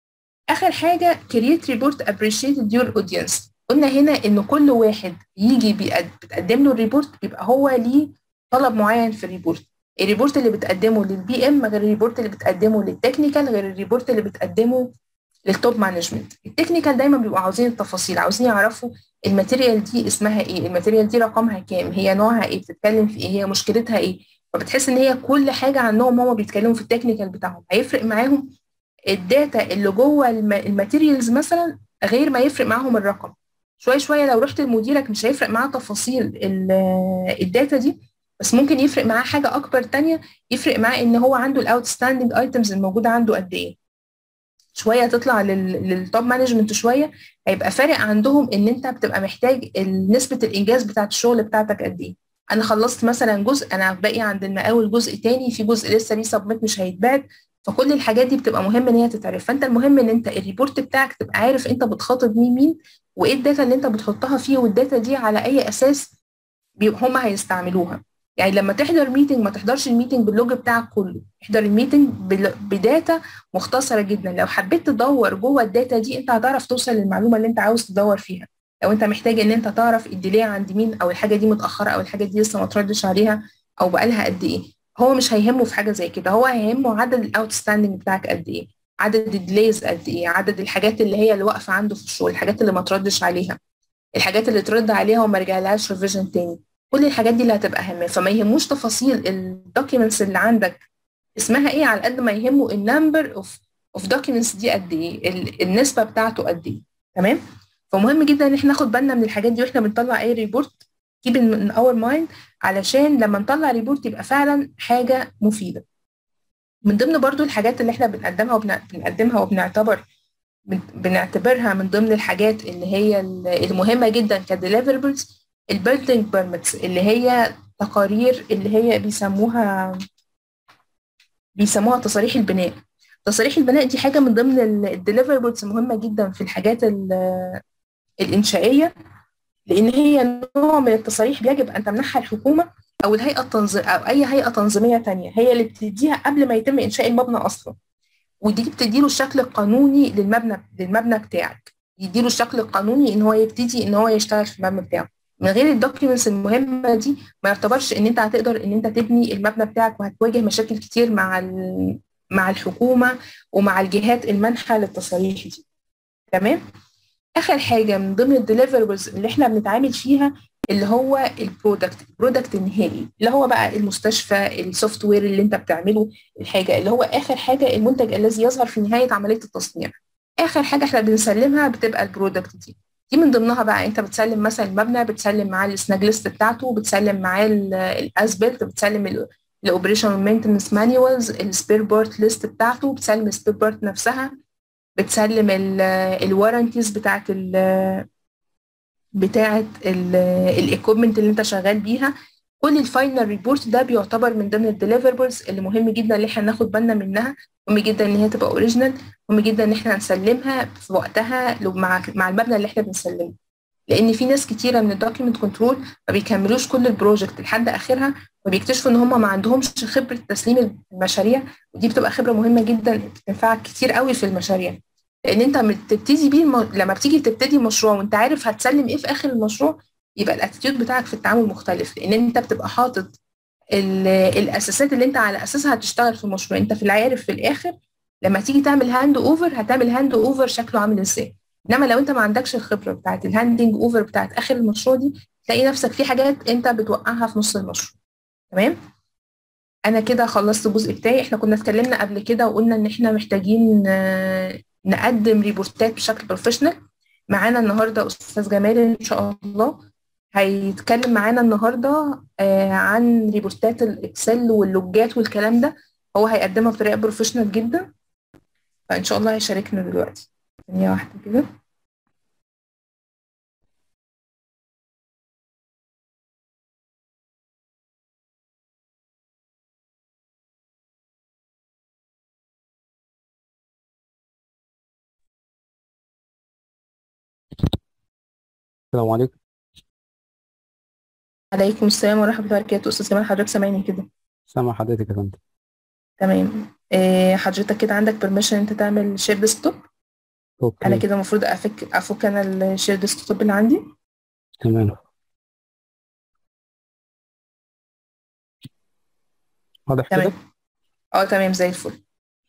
اخر حاجه create report appreciated your audience قلنا هنا ان كل واحد يجي بتقدم له الريبورت بيبقى هو ليه طلب معين في الريبورت الريبورت اللي بتقدمه للبي ام غير الريبورت اللي بتقدمه للتكنيكال غير الريبورت اللي بتقدمه للتوب مانجمنت التكنيكال دايما بيبقوا عاوزين التفاصيل عاوزين يعرفوا الماتيريال دي اسمها ايه الماتيريال دي رقمها كام هي نوعها ايه بتتكلم في ايه هي مشكلتها ايه فبتحس ان هي كل حاجه عنهم هم بيتكلموا في التكنيكال بتاعهم هيفرق معاهم الداتا اللي جوه الماتيريالز مثلا غير ما يفرق معاهم الرقم شويه شويه لو رحت لمديرك مش هيفرق معاه تفاصيل الداتا دي بس ممكن يفرق معاه حاجه اكبر تانية يفرق معاه ان هو عنده الاوتستاندنج ايتمز الموجوده عنده قد ايه شويه تطلع للتوب مانجمنت شويه هيبقى فارق عندهم ان انت بتبقى محتاج نسبه الانجاز بتاعت الشغل بتاعتك قد ايه انا خلصت مثلا جزء انا باقي عند المقاول جزء تاني في جزء لسه ليه سبميت مش هيتبعت فكل الحاجات دي بتبقى مهم ان هي تتعرف فانت المهم ان انت الريبورت بتاعك تبقى عارف انت بتخاطب مين مين وايه الداتا اللي انت بتحطها فيه والداتا دي على اي اساس هم هيستعملوها يعني لما تحضر ميتنج ما تحضرش الميتنج باللوج بتاعك كله احضر الميتنج بداتا مختصره جدا لو حبيت تدور جوه الداتا دي انت هتعرف توصل للمعلومه اللي انت عاوز تدور فيها لو انت محتاج ان انت تعرف الديلي عند مين او الحاجه دي متاخره او الحاجه دي لسه ما تردش عليها او بقالها قد ايه هو مش هيهمه في حاجه زي كده هو هيهمه عدد الاوتستاندنج بتاعك قد ايه عدد الديليز قد ايه عدد الحاجات اللي هي اللي واقفه عنده في الشغل الحاجات اللي ما تردش عليها الحاجات اللي ترد عليها وما رجعلهاش ريفيجن تاني كل الحاجات دي اللي هتبقى اهمه فما يهموش تفاصيل الدوكيومنتس اللي عندك اسمها ايه على قد ما يهمه النمبر اوف اوف دوكيومنتس دي قد ايه النسبه بتاعته قد ايه تمام فمهم جدا ان احنا ناخد بالنا من الحاجات دي واحنا بنطلع اي ريبورت keep in our mind علشان لما نطلع ريبورت يبقى فعلا حاجه مفيده من ضمن برضو الحاجات اللي احنا بنقدمها وبنقدمها وبنعتبر بنعتبرها من ضمن الحاجات اللي هي المهمه جدا كديليفربلز البيلدينج بيرميتس اللي هي تقارير اللي هي بيسموها بيسموها تصاريح البناء تصاريح البناء دي حاجه من ضمن الديليفربلز مهمه جدا في الحاجات الانشائيه لان هي نوع من التصاريح يجب ان تمنحها الحكومه او الهيئه التنظيم او اي هيئه تنظيميه تانية هي اللي بتديها قبل ما يتم انشاء المبنى اصلا ودي بتديله الشكل القانوني للمبنى للمبنى بتاعك يديله الشكل القانوني ان هو يبتدي ان هو يشتغل في المبنى بتاعه من غير الدوكيومنتس المهمه دي ما يعتبرش ان انت هتقدر ان انت تبني المبنى بتاعك وهتواجه مشاكل كتير مع مع الحكومه ومع الجهات المانحه للتصاريح دي تمام اخر حاجه من ضمن الديليفربلز اللي احنا بنتعامل فيها اللي هو البرودكت البرودكت النهائي اللي هو بقى المستشفى السوفت وير اللي انت بتعمله الحاجه اللي هو اخر حاجه المنتج الذي يظهر في نهايه عمليه التصنيع اخر حاجه احنا بنسلمها بتبقى البرودكت دي دي من ضمنها بقى انت بتسلم مثلا المبنى بتسلم معاه السناج ليست بتاعته بتسلم معاه الاسبلت بتسلم الاوبريشن مينتنس مانيوالز السبير بارت ليست بتاعته بتسلم السبير بارت نفسها بتسلم الورنتيز بتاعت ال بتاعت الايكويبمنت اللي انت شغال بيها كل الفاينل ريبورت ده بيعتبر من ضمن الديليفربلز اللي مهم جدا ان احنا ناخد بالنا منها مهم جدا ان هي تبقى اوريجينال مهم جدا ان احنا نسلمها في وقتها مع مع المبنى اللي احنا بنسلمه لان في ناس كتيره من الدوكيمنت كنترول ما بيكملوش كل البروجكت لحد اخرها وبيكتشفوا ان هم ما عندهمش خبره تسليم المشاريع ودي بتبقى خبره مهمه جدا بتنفعك كتير قوي في المشاريع لان انت بتبتدي بيه الم... لما بتيجي تبتدي مشروع وانت عارف هتسلم ايه في اخر المشروع يبقى الاتيتيود بتاعك في التعامل مختلف لان انت بتبقى حاطط الاساسات اللي انت على اساسها هتشتغل في المشروع انت في العارف في الاخر لما تيجي تعمل هاند اوفر هتعمل هاند اوفر شكله عامل ازاي انما لو انت ما عندكش الخبره بتاعت الهاندنج اوفر بتاعت اخر المشروع دي تلاقي نفسك في حاجات انت بتوقعها في نص المشروع تمام انا كده خلصت الجزء بتاعي احنا كنا اتكلمنا قبل كده وقلنا ان احنا محتاجين نقدم ريبورتات بشكل بروفيشنال معانا النهارده استاذ جمال ان شاء الله هيتكلم معانا النهارده عن ريبورتات الاكسل واللوجات والكلام ده هو هيقدمها بطريقه بروفيشنال جدا فإن شاء الله هيشاركنا دلوقتي ثانية واحدة كده السلام عليكم عليكم السلام ورحمة الله وبركاته أستاذ جمال حضرتك سامعني كده سامع حضرتك يا فندم تمام إيه حضرتك كده عندك بيرميشن انت تعمل شير ديسكتوب انا اوكي كده المفروض افك افك انا الشير ديسكتوب اللي عندي تمام واضح كده تمام اه تمام زي الفل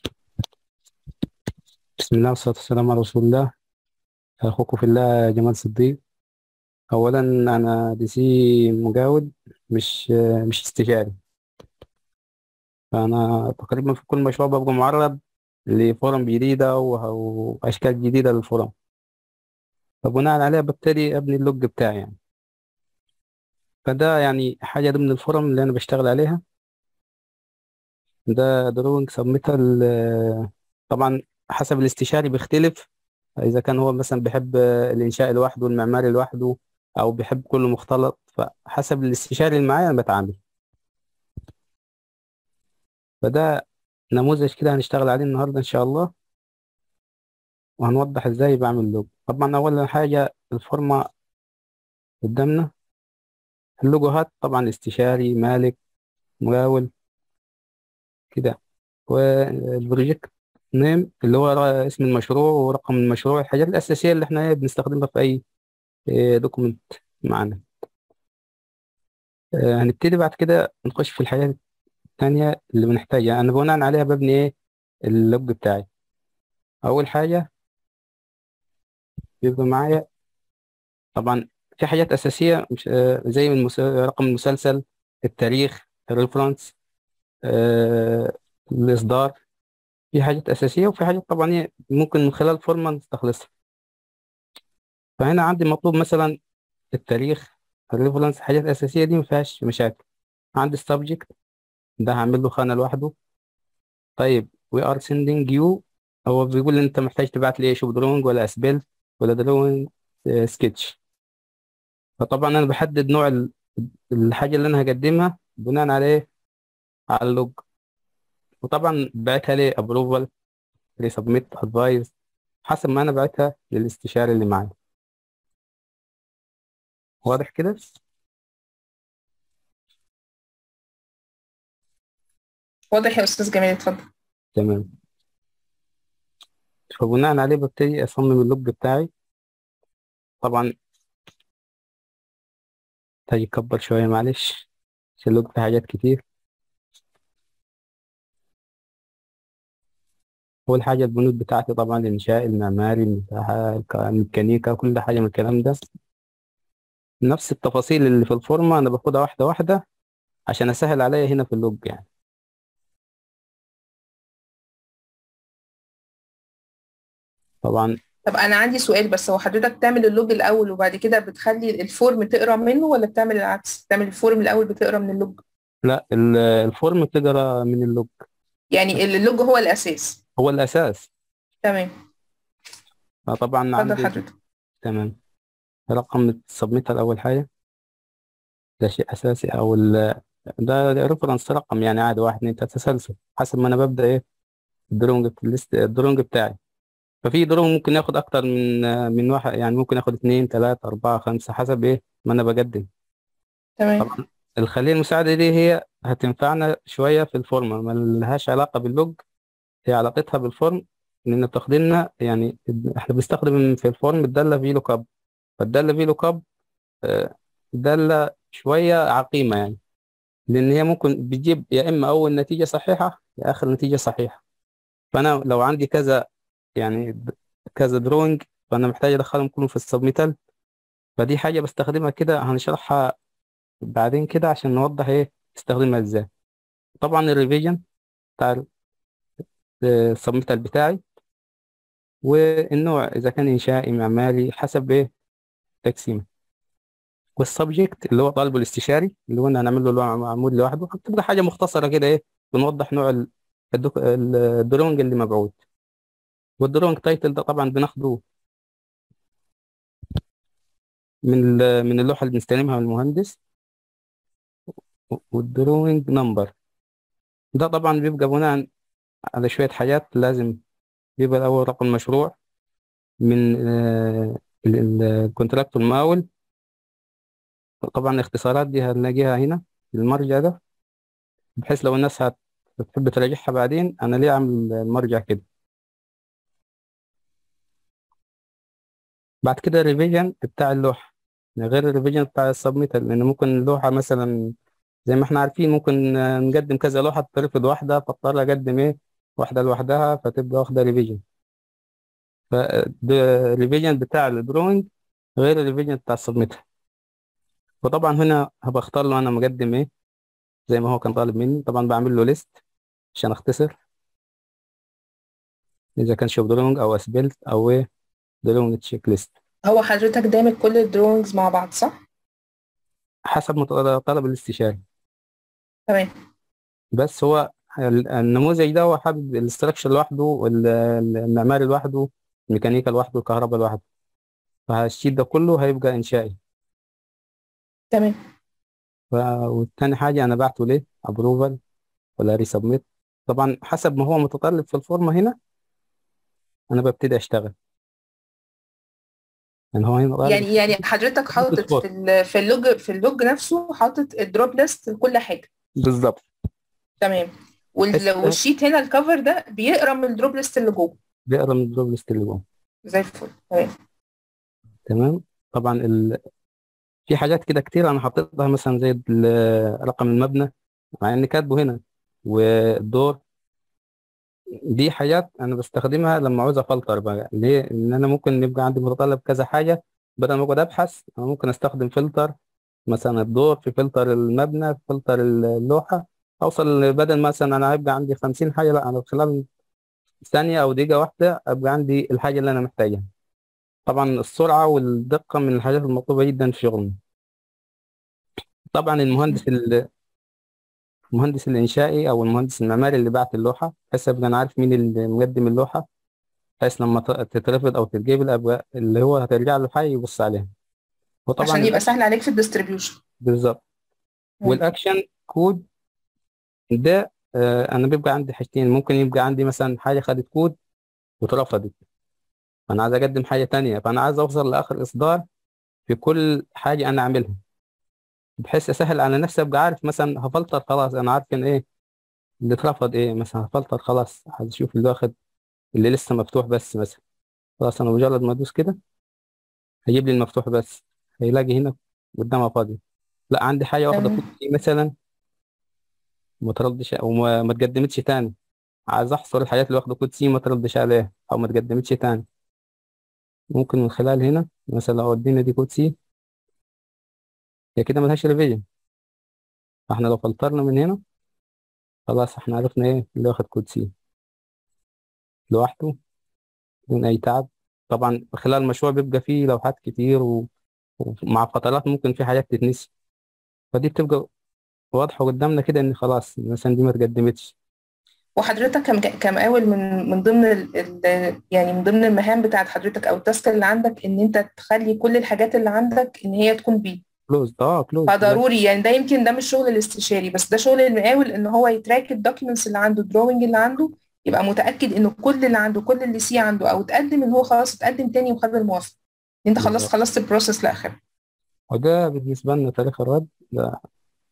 بسم الله والصلاة والسلام على رسول الله أخوكم في الله جمال صديق أولا أنا دي سي مجاود مش مش استشاري فأنا تقريبا في كل مشروع ببقى معرض لفورم جديدة و- وأشكال جديدة للفورم فبناء عليها ببتدي أبني اللوج بتاعي يعني فده يعني حاجة ضمن الفورم اللي أنا بشتغل عليها ده دروينج سبميتال طبعا حسب الاستشاري بيختلف إذا كان هو مثلا بيحب الإنشاء لوحده والمعماري لوحده أو بيحب كله مختلط فحسب الاستشاري اللي معايا أنا بتعامل فده نموذج كده هنشتغل عليه النهاردة إن شاء الله وهنوضح إزاي بعمل لوجو طبعا أول حاجة الفورمة قدامنا اللوجوهات طبعا استشاري مالك مقاول كده والبروجكت نيم اللي هو ر- اسم المشروع ورقم المشروع الحاجات الأساسية اللي احنا إيه بنستخدمها في أي دوكيمنت معانا آه، هنبتدي بعد كده نخش في الحاجات التانية اللي بنحتاجها أنا بناء عليها ببني إيه اللوج بتاعي أول حاجة بيبقى معايا طبعا في حاجات أساسية مش آه، زي المس- رقم المسلسل التاريخ الريفرنس آه، الإصدار في حاجات أساسية وفي حاجات طبعا إيه ممكن من خلال فورمة نستخلصها فهنا عندي مطلوب مثلا التاريخ الريفرنس حاجات أساسية دي ما فيهاش مشاكل عندي السبجكت ده هعمل له خانة لوحده طيب we are sending you هو بيقول لي انت محتاج تبعت لي ايه شوف دروينج ولا اسبل ولا دروينج سكتش فطبعا انا بحدد نوع ال- الحاجه اللي انا هقدمها بناء على ايه على اللوج وطبعا بعتها ليه ابروفال ريسبميت ادفايس حسب ما انا بعتها للاستشاري اللي معايا واضح كده واضح يا استاذ جمال اتفضل تمام فبناء عليه ببتدي اصمم اللوج بتاعي طبعا محتاج يكبر شويه معلش عشان اللوج فيه حاجات كتير أول حاجة البنود بتاعتي طبعا الإنشاء المعماري المساحة الميكانيكا كل حاجة من الكلام ده نفس التفاصيل اللي في الفورمة أنا باخدها واحدة واحدة عشان أسهل عليا هنا في اللوج يعني طبعا طب انا عندي سؤال بس هو حضرتك بتعمل اللوج الاول وبعد كده بتخلي الفورم تقرا منه ولا بتعمل العكس بتعمل الفورم الاول بتقرا من اللوج لا ال- الفورم بتقرا من اللوج يعني اللوج هو الاساس هو الأساس تمام طبعا اتفضل عندي حضرتك تمام رقم السبميتر أول حاجة ده شيء أساسي أو ال ده ريفرنس رقم يعني عادي واحد اتنين تلاتة تسلسل حسب ما أنا ببدأ إيه الدرونج الليست الدرونج بتاعي ففي درونج ممكن ياخد أكتر من من واحد يعني ممكن ياخد اتنين تلاتة أربعة خمسة حسب إيه ما أنا بقدم تمام طبعا الخلية المساعدة دي هي هتنفعنا شوية في الفورمة ما لهاش علاقة باللوج هي علاقتها بالفورم لأن بتاخد لنا يعني إحنا بنستخدم في الفورم الدالة في لوك أب فالدالة في لوك أب آه، دالة شوية عقيمة يعني لأن هي ممكن بتجيب يا إما أول نتيجة صحيحة يا آخر نتيجة صحيحة فأنا لو عندي كذا يعني د- كذا دروينج فأنا محتاج أدخلهم كلهم في السبميتال فدي حاجة بستخدمها كده هنشرحها بعدين كده عشان نوضح إيه استخدمها إزاي طبعا الريفيجن بتاع السبميتال بتاعي والنوع إذا كان إنشائي معماري حسب إيه تقسيمه والسبجكت اللي هو طالبه الاستشاري اللي قلنا هنعمل له لوحة- عمود لوحده بتبقى حاجة مختصرة كده إيه بنوضح نوع ال- الدك- الدرونج اللي مبعوث والدرونج تايتل ده طبعا بناخده من ال- من اللوحة اللي بنستلمها من المهندس والدروينج نمبر ده طبعا بيبقى بناء على شوية حاجات لازم بيبقى الأول رقم مشروع من آه، ال- ال- الكونتراكتور المقاول طبعا الاختصارات دي هنلاقيها هنا في المرجع ده بحيث لو الناس هت- هتحب تراجعها بعدين أنا ليه أعمل المرجع كده بعد كده الريفيجن بتاع اللوحة غير الريفيجن بتاع السبميتال لأن ممكن اللوحة مثلا زي ما احنا عارفين ممكن آه، نقدم كذا لوحة تترفض واحدة فاضطر أقدم إيه واحدة لوحدها فتبقى واخدة ريفيجن فالريفيجن بتاع الدروينج غير الريفيجن بتاع السبميتال وطبعا هنا هبقى اختار له انا مقدم ايه زي ما هو كان طالب مني طبعا بعمل له ليست عشان اختصر اذا كان شوب دروينج او اسبلت او ايه دروينج تشيك ليست هو حضرتك دامج كل الدروينجز مع بعض صح؟ حسب مت- طلب الاستشاري تمام بس هو ال- النموذج ده هو حابب الاستراكشر لوحده والمعماري لوحده الميكانيكا لوحده الكهرباء لوحده فالشيت ده كله هيبقى انشائي تمام ف- والتاني حاجة أنا بعته ليه أبروفال ولا ريسبميت طبعا حسب ما هو متطلب في الفورمة هنا أنا ببتدي أشتغل يعني هو هنا طالب يعني يعني حضرتك حاطط في ال- في اللوج في اللوج نفسه حاطط الدروب ليست لكل حاجه بالظبط تمام وال- بس- والشيت هنا الكفر ده بيقرا من الدروب ليست اللي جوه بيقرا من الدروب ليست اللي جوه زي الفل تمام تمام طبعا ال... في حاجات كده كتير أنا حطيتها مثلا زي ال- رقم المبنى مع إني كاتبه هنا والدور دي حاجات أنا بستخدمها لما عاوز أفلتر بقى ليه؟ إن أنا ممكن يبقى عندي متطلب كذا حاجة بدل ما أقعد أبحث أنا ممكن أستخدم فلتر مثلا الدور في فلتر المبنى في فلتر اللوحة أوصل بدل مثلا أنا هيبقى عندي خمسين حاجة لا أنا خلال ثانية أو دقيقة واحدة أبقى عندي الحاجة اللي أنا محتاجها طبعا السرعة والدقة من الحاجات المطلوبة جدا في شغلنا طبعا المهندس ال- المهندس الإنشائي أو المهندس المعماري اللي بعت اللوحة بحيث أبقى أنا عارف مين اللي مقدم اللوحة بحيث لما ت- تترفض أو تتجيب أبقى اللي هو هترجع له حي يبص عليها وطبعا عشان يبقى سهل عليك في الديستريبيوشن بالظبط والاكشن كود ده آه، انا بيبقى عندي حاجتين ممكن يبقى عندي مثلا حاجه خدت كود واترفضت فانا عايز اقدم حاجه تانية فانا عايز اوصل لاخر اصدار في كل حاجه انا اعملها بحيث اسهل على نفسي ابقى عارف مثلا هفلتر خلاص انا عارف ان ايه اللي اترفض ايه مثلا هفلتر خلاص عايز اشوف اللي واخد اللي لسه مفتوح بس مثلا خلاص انا مجرد ما ادوس كده هيجيب لي المفتوح بس هيلاقي هنا قدامها فاضي لا عندي حاجه واخده تمام. كود سي مثلا ما تردش او ما ما تقدمتش تاني عايز احصر الحاجات اللي واخده كود سي ما تردش عليها او ما تقدمتش تاني ممكن من خلال هنا مثلا لو ادينا دي كود سي هي كده ملهاش ريفيجن فاحنا لو فلترنا من هنا خلاص احنا عرفنا ايه اللي واخد كود سي لوحده بدون اي تعب طبعا خلال المشروع بيبقى فيه لوحات كتير و... ومع فترات ممكن في حاجات تتنسي فدي بتبقى واضحة قدامنا كده ان خلاص مثلا دي ما اتقدمتش وحضرتك كم كمقاول من من ضمن ال ال يعني من ضمن المهام بتاعت حضرتك او التاسك اللي عندك ان انت تخلي كل الحاجات اللي عندك ان هي تكون بي كلوز اه كلوز فضروري يعني ده يمكن ده مش شغل الاستشاري بس ده شغل المقاول ان هو يتراك الدوكيومنتس اللي عنده الدروينج اللي عنده يبقى متاكد ان كل اللي عنده كل اللي سي عنده او اتقدم ان هو خلاص اتقدم تاني وخد الموافقه ان انت خلاص بالظبط. خلصت البروسيس لاخره وده بالنسبة لنا تاريخ الرد ده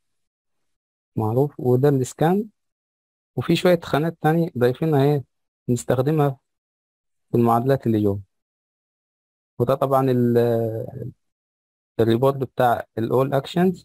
معروف وده الاسكان وفي شوية خانات تانية ضايفينها ايه نستخدمها في المعادلات اللي جوه وده طبعا ال- الريبورت بتاع الاول اكشنز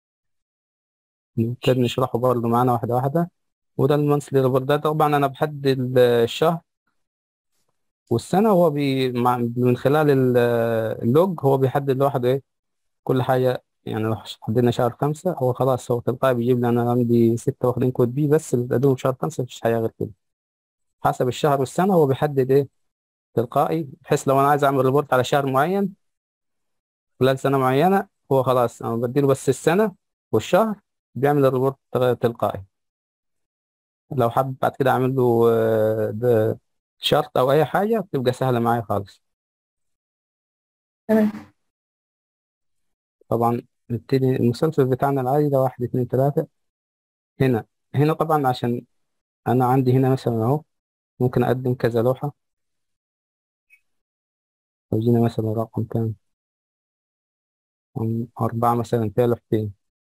نبتدي نشرحه برضه معانا واحدة واحدة وده المنثلي ريبورت ده طبعا انا بحدد الشهر والسنة هو بي مع من خلال ال- اللوج هو بيحدد لوحده ايه كل حاجة يعني لو حددنا شهر خمسة هو خلاص هو تلقائي بيجيب لي أنا عندي ستة واخدين كود بي بس اللي بتقدمه في شهر خمسة مفيش حاجة غير كده حسب الشهر والسنة هو بيحدد إيه تلقائي بحيث لو أنا عايز أعمل ريبورت على شهر معين خلال سنة معينة هو خلاص أنا بديله بس السنة والشهر بيعمل الريبورت تلقائي لو حابب بعد كده أعمل له شرط او اي حاجه بتبقى سهله معايا خالص تمام طبعا نبتدي المسلسل بتاعنا العادي ده واحد اتنين تلاته هنا هنا طبعا عشان انا عندي هنا مثلا اهو ممكن اقدم كذا لوحه لو جينا مثلا رقم كام أم- أربعة مثلا فيها لوحتين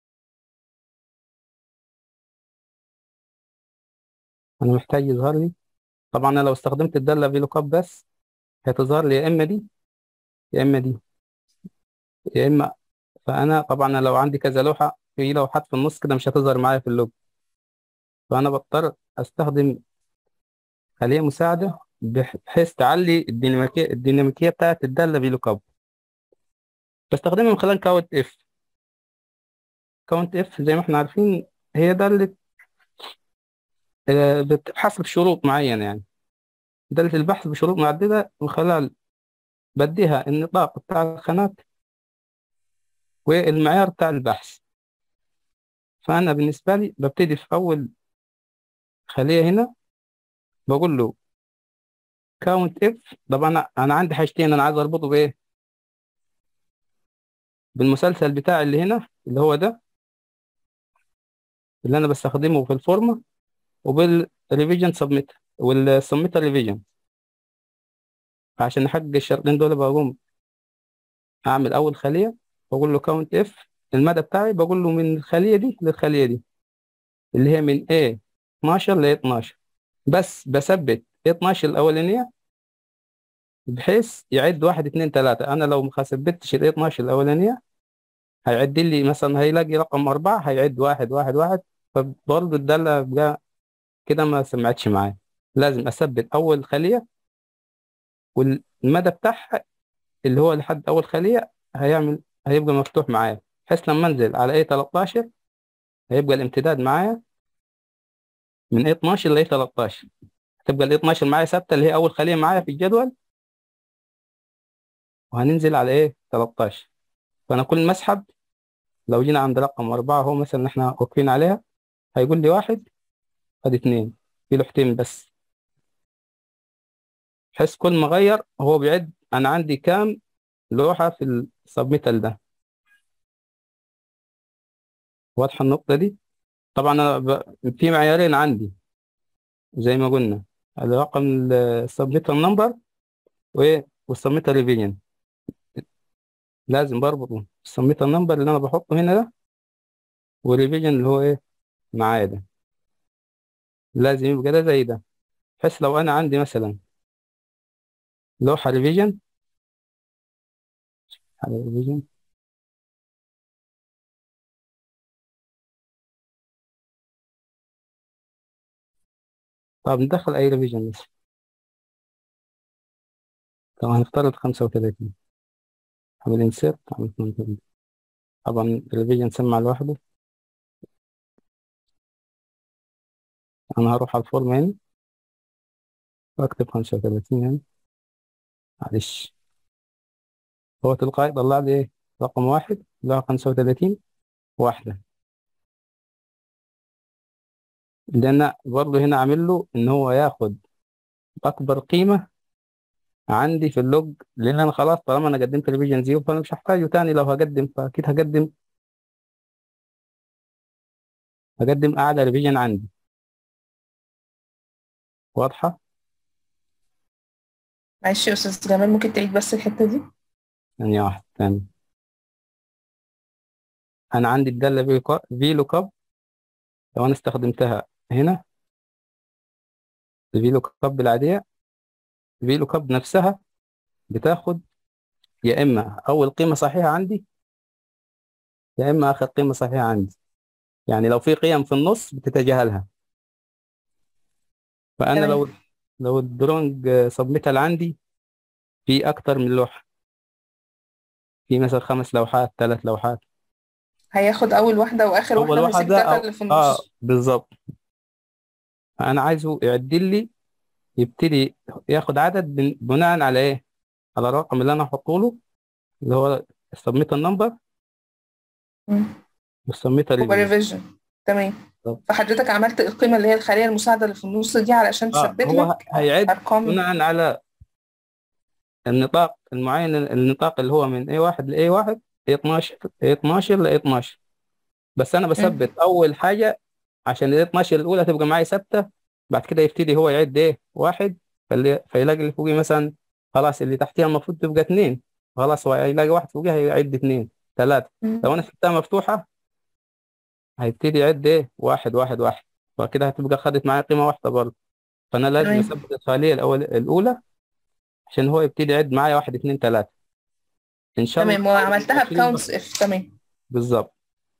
أنا محتاج يظهر لي طبعا أنا لو استخدمت الدالة في لوك اب بس هتظهر لي يا إما دي يا إما دي يا إما فأنا طبعا أنا لو عندي كذا لوحة في لوحات في النص كده مش هتظهر معايا في اللوج فأنا بضطر أستخدم خلية مساعدة بح- بحيث تعلي الديناميكية الديناميكية بتاعت الدالة في لوك اب بستخدمها من خلال كاونت اف كاونت اف زي ما احنا عارفين هي دالة آه، بتحسب شروط معينة يعني دالة البحث بشروط معددة من خلال بديها النطاق بتاع الخانات والمعيار بتاع البحث فأنا بالنسبة لي ببتدي في أول خلية هنا بقول له كاونت اف طبعا أنا أنا عندي حاجتين أنا عايز أربطه بإيه بالمسلسل بتاعي اللي هنا اللي هو ده اللي أنا بستخدمه في الفورمة وبالريفيجن سبميت والسبميت ريفيجن عشان أحقق الشرطين دول بقوم أعمل أول خلية بقول له كاونت اف المدى بتاعي بقول له من الخلية دي للخلية دي اللي هي من A 12 ل 12 بس بثبت A 12 الأولانية بحيث يعد واحد اتنين تلاتة أنا لو ما ثبتش ال A 12 الأولانية هيعد لي مثلا هيلاقي رقم أربعة هيعد واحد واحد واحد فبرضه الدالة بقى كده ما سمعتش معايا لازم أثبت أول خلية والمدى بتاعها اللي هو لحد أول خلية هيعمل هيبقى مفتوح معايا بحيث لما أنزل على A 13 هيبقى الامتداد معايا من A 12 ل A 13 هتبقى ال 12 معايا ثابتة اللي هي أول خلية معايا في الجدول وهننزل على إيه 13 فأنا كل ما أسحب لو جينا عند رقم أربعة هو مثلا اللي إحنا واقفين عليها هيقول لي واحد أدي اتنين في لوحتين بس بحيث كل ما أغير هو بيعد أنا عندي كام لوحة في السبميتال ده واضحة النقطة دي طبعا أنا ب... في معيارين عندي زي ما قلنا الرقم السبميتال نمبر والسبميتال ريفيجن لازم بربطه السبميتال نمبر اللي أنا بحطه هنا ده والريفيجن اللي هو إيه معايا ده لازم يبقى ده زي ده بحيث لو أنا عندي مثلا لوحة ريفيجن ريفيجن طب ندخل أي ريفيجن بس طب هنفترض خمسة وتلاتين أعمل انسيرت أعمل 32 طبعا الريفيجن سمع لوحده أنا هروح على الفورم هنا وأكتب خمسة وتلاتين هنا معلش هو تلقائي طلع لي إيه رقم واحد اللي هو خمسة وتلاتين واحدة لأن برضه هنا عامل له إن هو ياخد أكبر قيمة عندي في اللوج لأن أنا خلاص طالما أنا قدمت ريفيجن زيرو فأنا مش هحتاجه تاني لو هقدم فأكيد هقدم هقدم أعلى ريفيجن عندي واضحة؟ معلش يا أستاذ جمال ممكن تعيد بس الحتة دي ثانية واحدة تاني أنا عندي الدالة في لوك اب لو أنا استخدمتها هنا الفي لوك اب العادية الفي لوك اب نفسها بتاخد يا إما أول قيمة صحيحة عندي يا إما آخر قيمة صحيحة عندي يعني لو في قيم في النص بتتجاهلها فأنا تمام لو لو الدرونج سبميتال عندي في أكتر من لوحة في مثلا خمس لوحات ثلاث لوحات هياخد أول واحدة وآخر أول واحدة واحدة ويسيب الداتا أو اللي في آه النص بالظبط أنا عايزه يعدل لي يبتدي ياخد عدد بن- بناء على إيه؟ على الرقم اللي أنا هحطه له اللي هو السبميتال نمبر مم. والسبميتال هو ريفيجن ريفيجن تمام بالظبط. فحضرتك عملت القيمة اللي هي الخلية المساعدة اللي في النص دي علشان اه تثبت هو لك هيعد أرقام بناء على النطاق المعين النطاق اللي هو من A1 ل A1 A12 A12 ل A12 بس انا مم. بثبت اول حاجه عشان ال 12 الاولى تبقى معي ثابته بعد كده يبتدي هو يعد ايه واحد فاللي فيلاقي اللي فوقيه مثلا خلاص اللي تحتيها المفروض تبقى اثنين خلاص هو يلاقي واحد فوقيها يعد اثنين ثلاثه مم. لو انا سبتها مفتوحه هيبتدي يعد ايه واحد واحد واحد فكده هتبقى خدت معايا قيمه واحده برضه فانا لازم تمام اثبت الخليه الاول الاولى عشان هو يبتدي يعد معايا واحد اثنين ثلاثه ان شاء الله تمام وعملتها 20 بكاونتس اف تمام بالظبط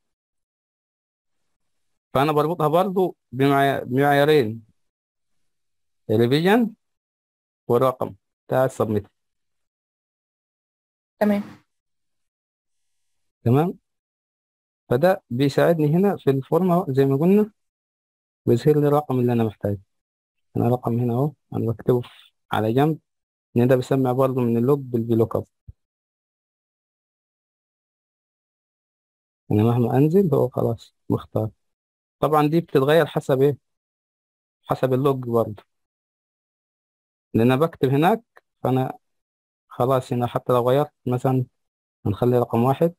فانا بربطها برضه بمعي- بمعيارين الريفيجن والرقم بتاع السبميت تمام تمام فده بيساعدني هنا في الفورمة زي ما قلنا بيظهر لي الرقم اللي انا محتاجه انا رقم هنا اهو انا بكتبه في- على جنب لان ده بيسمع برضه من اللوج بالفيلوك اب انا مهما انزل هو خلاص مختار طبعا دي بتتغير حسب ايه حسب اللوج برضه لان انا بكتب هناك فانا خلاص هنا حتى لو غيرت مثلا هنخلي رقم واحد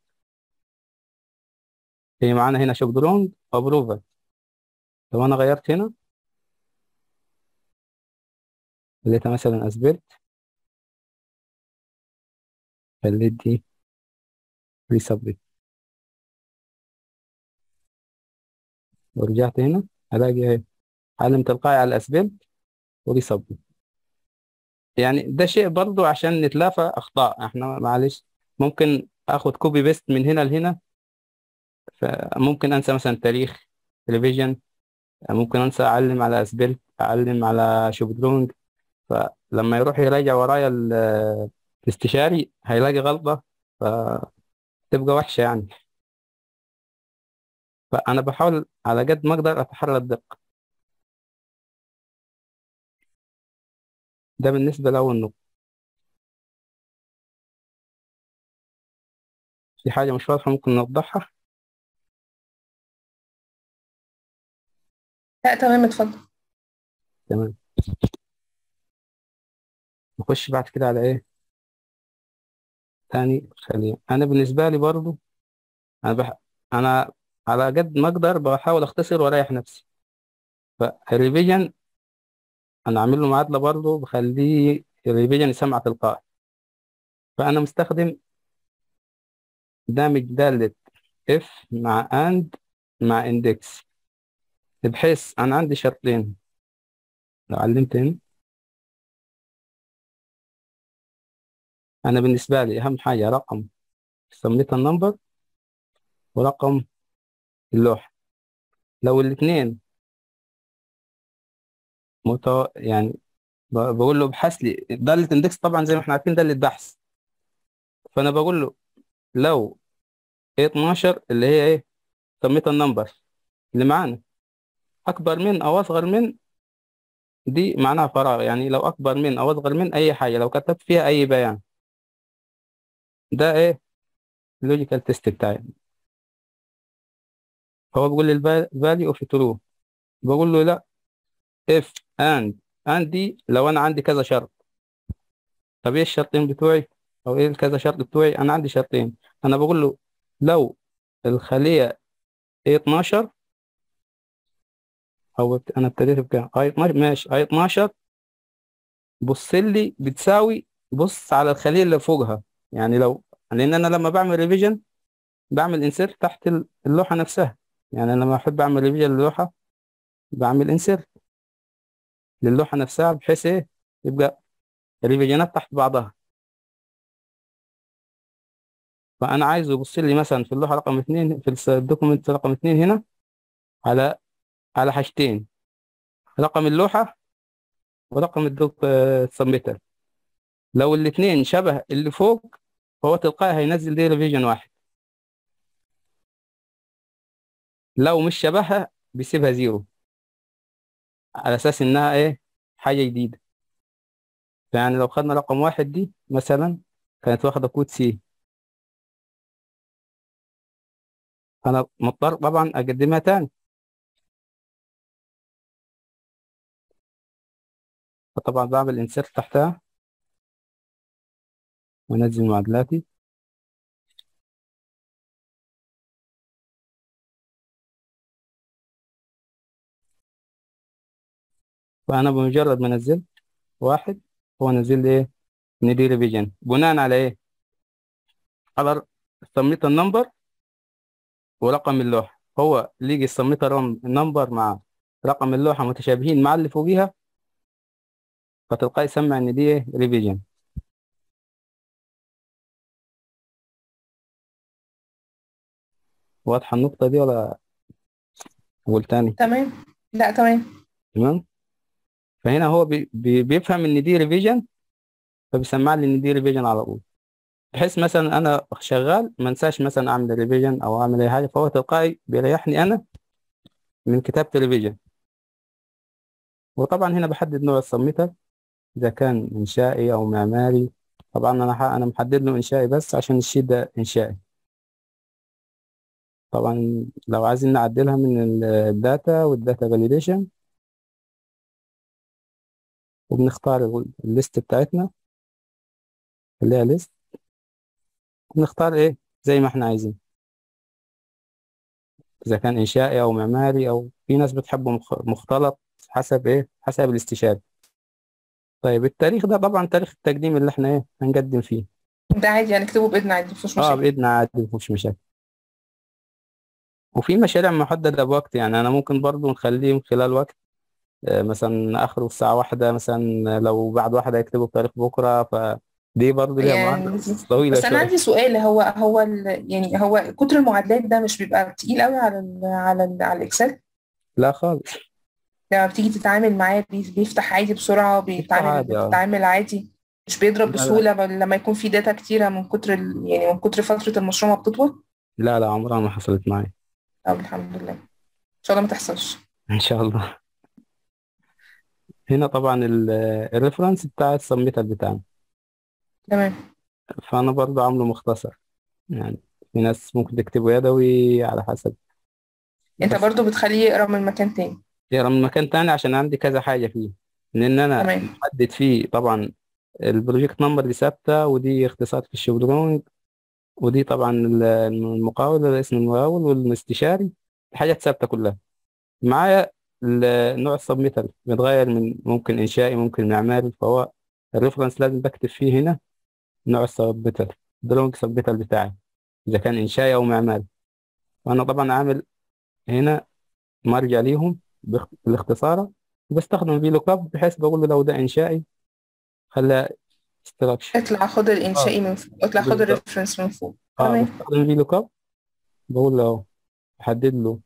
هي معانا هنا شوب درونج ابروفل لو انا غيرت هنا خليتها مثلا اثبت خليت دي ريسبميت ورجعت هنا الاقي اهي علم تلقائي على الاثبت وريسبميت يعني ده شيء برضو عشان نتلافى اخطاء احنا معلش ممكن اخد كوبي بيست من هنا لهنا فممكن انسى مثلا تاريخ تلفزيون ممكن انسى اعلم على اسبلت اعلم على شوبدرونج فلما يروح يراجع ورايا ال- الاستشاري هيلاقي غلطة فتبقى وحشة يعني فأنا بحاول على قد ما أقدر أتحرى الدقة ده بالنسبة لأول نقطة في حاجة مش واضحة ممكن نوضحها لا تمام اتفضل تمام نخش بعد كده على إيه تاني خلينا أنا بالنسبة لي برضو أنا بح... أنا على قد ما أقدر بحاول أختصر وأريح نفسي فالريفيجن أنا عامل له معادلة برضو بخليه الريفيجن يسمع تلقائي فأنا مستخدم دامج دالة if مع and مع index بحيث أنا عندي شرطين لو علمت هنا أنا بالنسبة لي أهم حاجة رقم سميت النمبر ورقم اللوحة لو الاثنين متو... يعني ب- بقول له ابحث لي دالة اندكس طبعا زي ما احنا عارفين دالة بحث فأنا بقول له لو 12 اللي هي ايه سميت النمبر اللي معانا أكبر من أو أصغر من دي معناها فراغ يعني لو أكبر من أو أصغر من أي حاجة لو كتبت فيها أي بيان ده ايه اللوجيكال تيست بتاعي هو بيقول لي الفاليو اوف ترو بقول له لا if and and دي لو انا عندي كذا شرط طب ايه الشرطين بتوعي او ايه الكذا شرط بتوعي انا عندي شرطين انا بقول له لو الخلية ايه 12 او بت- انا ابتديت بكام اي 12 ماشي اي 12 بص لي بتساوي بص على الخلية اللي فوقها يعني لو لان انا لما بعمل ريفيجن بعمل انسيرت تحت ال- اللوحة نفسها يعني أنا لما احب اعمل ريفيجن للوحة بعمل انسيرت للوحة نفسها بحيث ايه يبقى الريفيجنات تحت بعضها فأنا عايزه يبص لي مثلا في اللوحة رقم اتنين في الس- الدوكيمنت رقم اتنين هنا على على حاجتين رقم اللوحة ورقم الدوك سبميتر لو الاتنين شبه اللي فوق فهو تلقائي هينزل دي ريفيجن واحد لو مش شبهها بيسيبها زيرو على أساس إنها إيه حاجة جديدة يعني لو خدنا رقم واحد دي مثلا كانت واخدة كود سي أنا مضطر طبعا أقدمها تاني فطبعا بعمل انسيرت تحتها وانزل معادلاتي فانا بمجرد ما نزلت واحد هو نزل لي ايه ندي ريفيجن بناء على ايه على سميت النمبر ورقم اللوحة هو لقي السميت النمبر مع رقم اللوحة متشابهين مع اللي فوقيها فتلقائي يسمع ان دي ايه ريفيجن واضحة النقطة دي ولا أقول تاني تمام لا تمام تمام فهنا هو بي بي بيفهم ان دي ريفيجن فبيسمع لي ان دي ريفيجن على طول بحيث مثلا انا شغال ما انساش مثلا اعمل ريفيجن او اعمل اي حاجه فهو تلقائي بيريحني انا من كتابه ريفيجن وطبعا هنا بحدد نوع السبميتر اذا كان انشائي او معماري طبعا انا ح- انا محدد له انشائي بس عشان الشيت ده انشائي طبعا لو عايزين نعدلها من الداتا والداتا فاليديشن وبنختار الليست بتاعتنا اللي هي ليست بنختار ايه زي ما احنا عايزين اذا كان انشائي او معماري او في ناس بتحبه مخ- مختلط حسب ايه حسب الاستشهاد طيب التاريخ ده طبعا تاريخ التقديم اللي احنا ايه هنقدم فيه ده عادي يعني اكتبه بايدنا عادي مفيش اه مشاكل بايدنا عادي مفيش مشاكل وفي مشاريع محددة بوقت يعني أنا ممكن برضو نخليه خلال وقت آه، مثلا آخره الساعة واحدة مثلا لو بعد واحدة يكتبوا بتاريخ بكرة فدي برضو ليها يعني معادلة طويلة بس انا شوية عندي سؤال هو هو ال... يعني هو كتر المعادلات ده مش بيبقى تقيل قوي على ال... على ال... على الاكسل لا خالص لما بتيجي تتعامل معاه بي- بيفتح عادي بسرعة بيفتح بيتعامل عادي اه بتتعامل عادي مش بيضرب لا لا بسهولة بل لما يكون في داتا كتيرة من كتر ال... يعني من كتر فترة المشروع ما بتطول لا لا عمرها ما حصلت معي طب الحمد لله ان شاء الله ما تحصلش إن شاء الله هنا طبعا الريفرنس بتاع السبميتر بتاعنا تمام فأنا برضو عامله مختصر يعني في ناس ممكن تكتبه يدوي على حسب انت بس برضو بتخليه يقرا من مكان تاني يقرا من مكان تاني عشان عندي كذا حاجة فيه لأن أنا تمام محدد فيه طبعا البروجكت نمبر دي ثابتة ودي اختصار في الشغل دروينج ودي طبعا ال- المقاول اسم المقاول والاستشاري حاجات ثابتة كلها معايا ال- نوع السبميتال بيتغير من ممكن إنشائي ممكن معماري فهو الريفرنس لازم بكتب فيه هنا نوع السبميتال دروينج سبميتال بتاعي إذا كان إنشائي أو معماري وأنا طبعا عامل هنا مرجع ليهم باخ- بالاختصار وبستخدم في لوك اب بحيث بقول له لو ده إنشائي خليها استراكشر اطلع خد اه الانشائي من فوق اطلع خد بالظبط الريفرنس من فوق اه تمام بستخدم في لوك اب بقول له أهو، بحدد له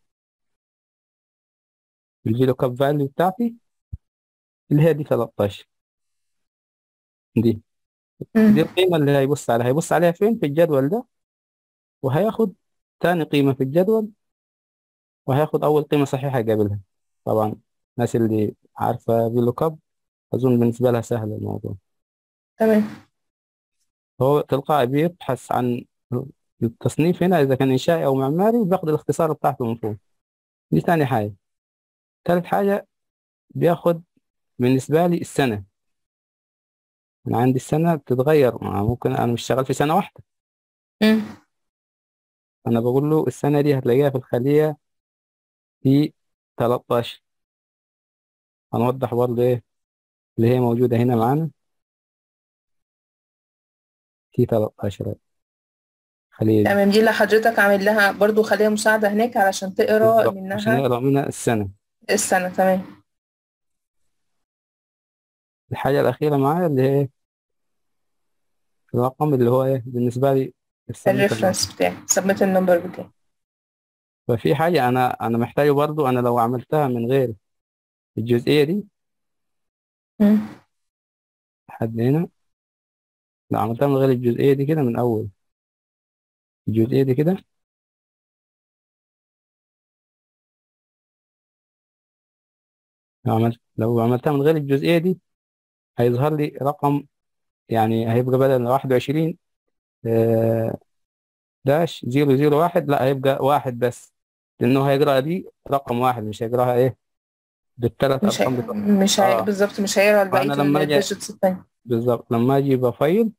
الفي لوك اب فاليو بتاعتي اللي هي دي 13 دي دي مم. القيمة اللي هيبص عليها هيبص عليها فين في الجدول ده وهياخد تاني قيمة في الجدول وهياخد أول قيمة صحيحة يقابلها طبعا الناس اللي عارفة في لوك اب أظن بالنسبة لها سهل الموضوع تمام هو تلقائي بيبحث عن التصنيف هنا إذا كان إنشائي أو معماري وبياخد الاختصار بتاعته من فوق دي تاني حاجة تالت حاجة بياخد بالنسبة لي السنة أنا عندي السنة بتتغير ما ممكن أنا مش شغال في سنة واحدة مم. أنا بقول له السنة دي هتلاقيها في الخلية في 13 هنوضح برضه إيه اللي هي موجودة هنا معانا في 13 خلية دي تمام دي اللي حضرتك عامل لها برضو خليها مساعدة هناك علشان تقرا بالظبط عشان منها يقرأ منها السنة السنة تمام الحاجة الأخيرة معايا اللي هي إيه؟ الرقم اللي هو إيه بالنسبة لي السبميت الريفرنس بتاعي سبميت النمبر بتاعي ففي حاجة أنا أنا محتاجه برضو أنا لو عملتها من غير الجزئية دي مم. لحد هنا لو عملتها من غير الجزئية دي كده من أول الجزئية دي كده لو عملت لو عملتها من غير الجزئية دي هيظهر لي رقم يعني هيبقى بدل واحد وعشرين داش زيرو زيرو واحد لا هيبقى واحد بس لأنه هيقرأ دي رقم واحد مش هيقرأها إيه بالثلاث مش ارقام هي... بتوع مش هي... اه بالظبط مش هيقرا فانا بقية لما اجي الديجيتس التانية بالظبط لما اجي بفايل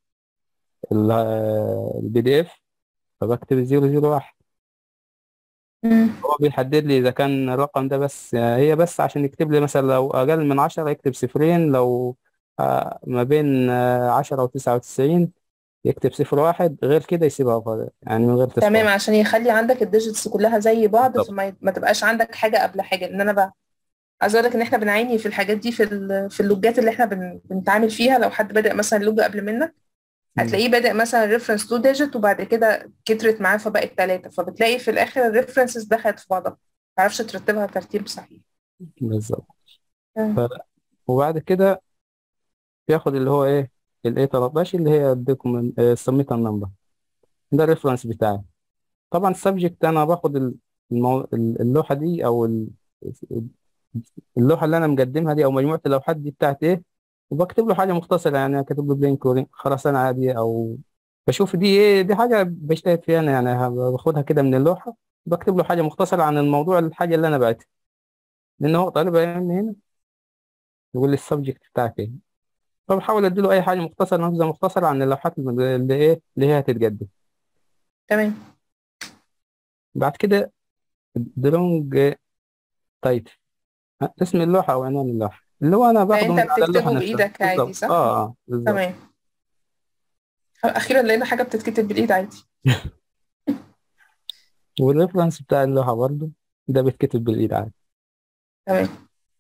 البي دي اف فبكتب 001 مم. هو بيحدد لي اذا كان الرقم ده بس هي بس عشان يكتب لي مثلا لو اقل من 10 يكتب صفرين لو آه، ما بين آه، 10 و 99 يكتب صفر واحد غير كده يسيبها فاضية يعني من غير تمام تصفية عشان يخلي عندك الديجيتس كلها زي بعض بالظبط فما ي... ما تبقاش عندك حاجة قبل حاجة ان انا بقى عايزه اقول لك ان احنا بنعاني في الحاجات دي في ال... في اللوجات اللي احنا بن... بنتعامل فيها لو حد بادئ مثلا لوج قبل منك مم. هتلاقيه بادئ مثلا ريفرنس 2 ديجيت وبعد كده كترت معاه فبقت ثلاثة فبتلاقي في الاخر الريفرنسز دخلت في بعضها ما تعرفش ترتبها ترتيب صحيح بالظبط ف... مم. وبعد كده بياخد اللي هو ايه ال A13 اللي هي الدوكيمنت السبميتال نمبر ده الريفرنس بتاعي طبعا السبجكت انا باخد ال- المو... اللوحة دي او ال- اللوحة اللي انا مقدمها دي او مجموعة اللوحات دي بتاعت ايه وبكتب له حاجة مختصرة يعني كاتب له بلين كورين خرسانة عادية او بشوف دي ايه دي حاجة بجتهد فيها انا يعني ه- باخدها كده من اللوحة بكتب له حاجة مختصرة عن الموضوع الحاجة اللي انا بعتها لان هو طالب يعني هنا يقول لي السبجكت بتاعك ايه فبحاول اديله اي حاجة مختصرة نبذة مختصرة عن اللوحات اللي اللي ايه اللي هي هتتقدم تمام بعد كده درونج تايتل اسم اللوحة او عنوان اللوحة اللي هو انا باخده انت من على اللوحة بتكتبه نفسها بايدك عادي بالظبط صح اه اه بالظبط تمام اخيرا لقينا حاجه بتتكتب بالايد عادي والريفرنس بتاع اللوحة برضه ده بيتكتب بالايد عادي تمام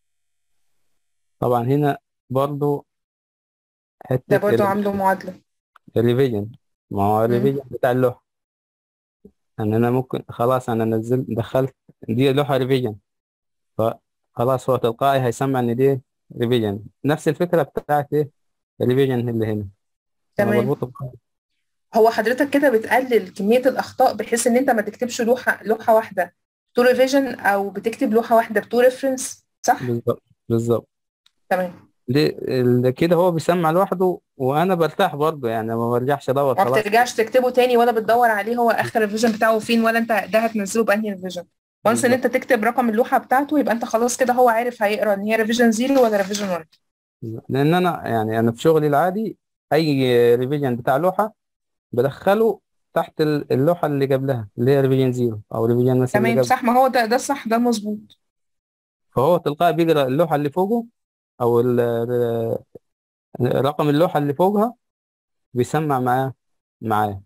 طبعا هنا برضه ده حتة برضو عامله معادله الريفيجن ما هو مم. الريفيجن بتاع اللوحة ان انا ممكن خلاص انا نزلت دخلت دي لوحة ريفيجن فخلاص هو تلقائي هيسمع ان دي ريفيجن نفس الفكرة بتاعت ايه الريفيجن اللي هنا انا تمام بربطه بحاجة. هو حضرتك كده بتقلل كميه الاخطاء بحيث ان انت ما تكتبش لوحه لوحه واحده تو ريفيجن او بتكتب لوحه واحده بتو ريفرنس صح بالظبط بالظبط تمام ليه ال- كده هو بيسمع لوحده وانا برتاح برضه يعني ما برجعش ادور ما خلاص بترجعش تكتبه تاني ولا بتدور عليه هو اخر ريفيجن بتاعه فين ولا انت ده هتنزله بانهي ريفيجن وانس ان بالظبط انت تكتب رقم اللوحه بتاعته يبقى انت خلاص كده هو عارف هيقرا ان هي ريفيجن زيرو ولا ريفيجن 1 لان انا يعني انا في شغلي العادي اي ريفيجن بتاع لوحه بدخله تحت ال- اللوحه اللي قبلها اللي هي ريفيجن زيرو او ريفيجن مثلا اللي تمام قبل صح ما هو ده ده صح ده مظبوط فهو تلقائي بيقرا اللوحه اللي فوقه او ال- رقم اللوحه اللي فوقها بيسمع معاه معاه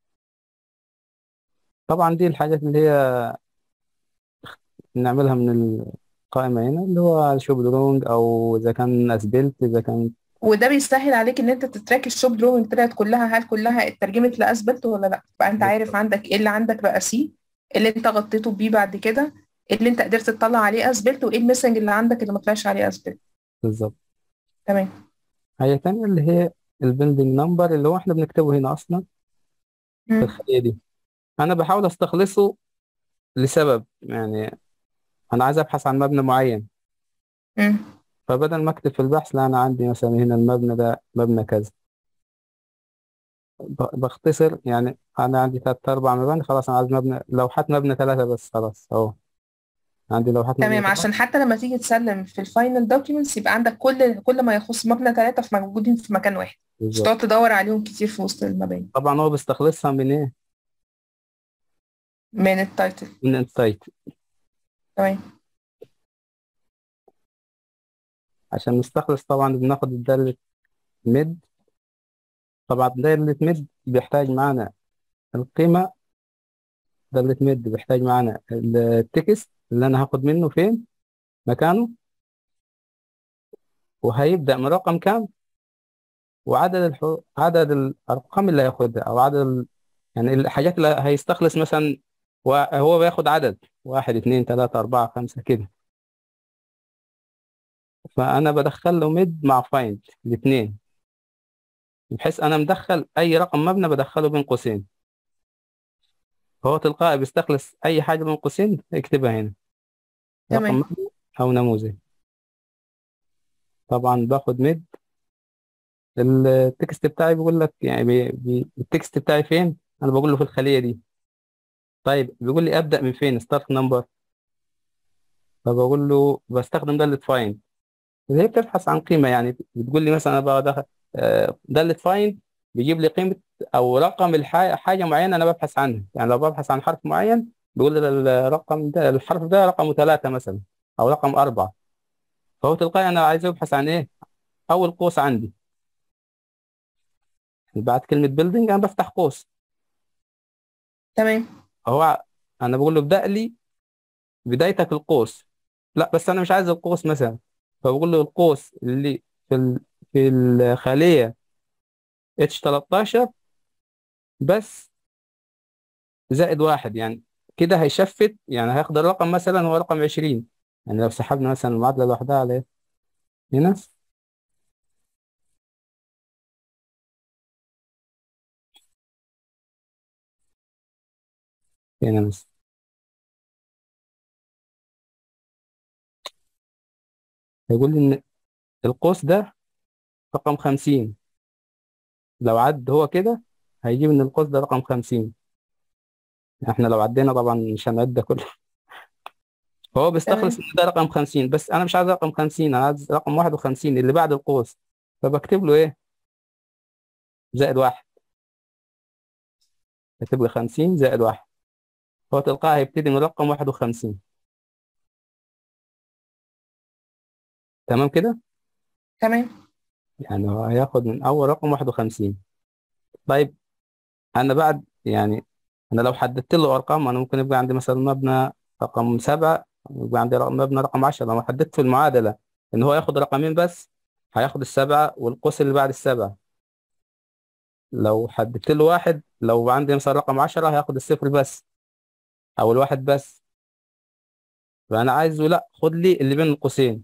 طبعا دي الحاجات اللي هي نعملها من القائمه هنا اللي هو شوب درونج او اذا كان اسبلت اذا كان وده بيسهل عليك ان انت تتراك الشوب دروينج طلعت كلها هل كلها اترجمت لاسبلت ولا لا بقى انت عارف بالظبط عندك ايه اللي عندك بقى سي اللي انت غطيته بيه بعد كده إيه اللي انت قدرت تطلع عليه اسبلت وايه الميسنج اللي عندك اللي ما طلعش عليه اسبلت بالظبط تمام حاجه تانية اللي هي البيلدينج نمبر اللي هو احنا بنكتبه هنا اصلا في مم. الخليه دي انا بحاول استخلصه لسبب يعني انا عايز ابحث عن مبنى معين مم. فبدل ما اكتب في البحث لا انا عندي مثلا هنا المبنى ده مبنى كذا ب- بختصر يعني انا عندي ثلاث اربع مباني خلاص انا عايز مبنى لوحات مبنى ثلاثة بس خلاص اهو عندي لوحات مبنى تمام ثلاثة عشان حتى لما تيجي تسلم في الفاينل دوكيومنتس يبقى عندك كل كل ما يخص مبنى ثلاثة في موجودين في مكان واحد مش بالظبط تقعد تدور عليهم كتير في وسط المباني طبعا هو بيستخلصها من ايه من التايتل من السايت تمام عشان نستخلص طبعا بناخد الدالة ميد طبعا دالة ميد بيحتاج معانا القيمة دالة ميد بيحتاج معانا التكست اللي انا هاخد منه فين مكانه وهيبدأ من رقم كام وعدد الحو... عدد الأرقام اللي هياخدها أو عدد ال... يعني الحاجات اللي هيستخلص مثلا وهو بياخد عدد واحد اتنين تلاتة أربعة خمسة كده فأنا بدخل له ميد مع فايند الاتنين بحيث أنا مدخل أي رقم مبنى بدخله بين قوسين فهو تلقائي بيستخلص أي حاجة بين قوسين يكتبها هنا رقم تمام مبنى أو نموذج طبعا باخد ميد التكست بتاعي بيقول لك يعني بي... بي... التكست بتاعي فين أنا بقول له في الخلية دي طيب بيقول لي ابدا من فين ستارت نمبر فبقول له بستخدم دالة فايند اللي هي بتبحث عن قيمة يعني بتقول لي مثلا أنا بقى دخل آه، دالة فايند بيجيب لي قيمة أو رقم الح- حاجة معينة أنا ببحث عنها يعني لو ببحث عن حرف معين بيقول لي الرقم ده الحرف ده رقمه ثلاثة مثلا أو رقم أربعة فهو تلقائي أنا عايز أبحث عن إيه أول قوس عندي بعد كلمة بيلدينج أنا بفتح قوس تمام هو أنا بقول له ابدأ لي بدايتك القوس لا بس أنا مش عايز القوس مثلا فبقول له القوس اللي في ال... في الخلية اتش 13 بس زائد واحد يعني كده هيشفت يعني هياخد الرقم مثلا هو رقم 20 يعني لو سحبنا مثلا المعادلة لوحدها على إيه؟ هنا هنا مثلا هيقول لي إن القوس ده رقم 50 لو عد هو كده هيجيب إن القوس ده رقم 50 احنا لو عدينا طبعا مش هنعد ده كله فهو بيستخلص تمام ان ده رقم 50 بس انا مش عايز رقم 50 انا عايز رقم 51 اللي بعد القوس فبكتب له ايه زائد واحد بكتب له 50 زائد واحد هو تلقائي هيبتدي من رقم 51 تمام كده تمام يعني هو هياخد من اول رقم 51 طيب انا بعد يعني انا لو حددت له ارقام انا ممكن يبقى عندي مثلا مبنى رقم سبعة يبقى عندي رقم مبنى رقم 10 لو حددت في المعادلة ان هو ياخد رقمين بس هياخد السبعة والقوس اللي بعد السبعة لو حددت له واحد لو عندي مثلا رقم 10 هياخد الصفر بس او الواحد بس فانا عايزه لا خد لي اللي بين القوسين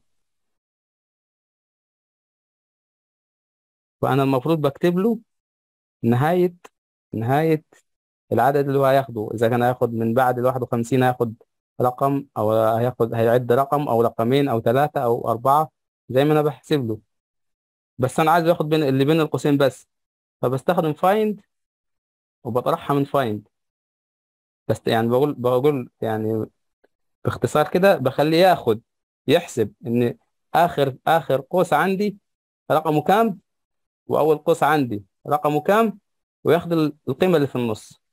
فانا المفروض بكتب له نهاية نهاية العدد اللي هو هياخده اذا كان هياخد من بعد ال 51 هياخد رقم او هياخد هيعد رقم او رقمين او ثلاثة او اربعة زي ما انا بحسب له بس انا عايز ياخد بين اللي بين القوسين بس فبستخدم فايند وبطرحها من فايند بس يعني بقول بقول يعني باختصار كده بخليه ياخد يحسب ان اخر اخر قوس عندي رقمه كام واول قوس عندي رقمه كام وياخد ال- القيمة اللي في النص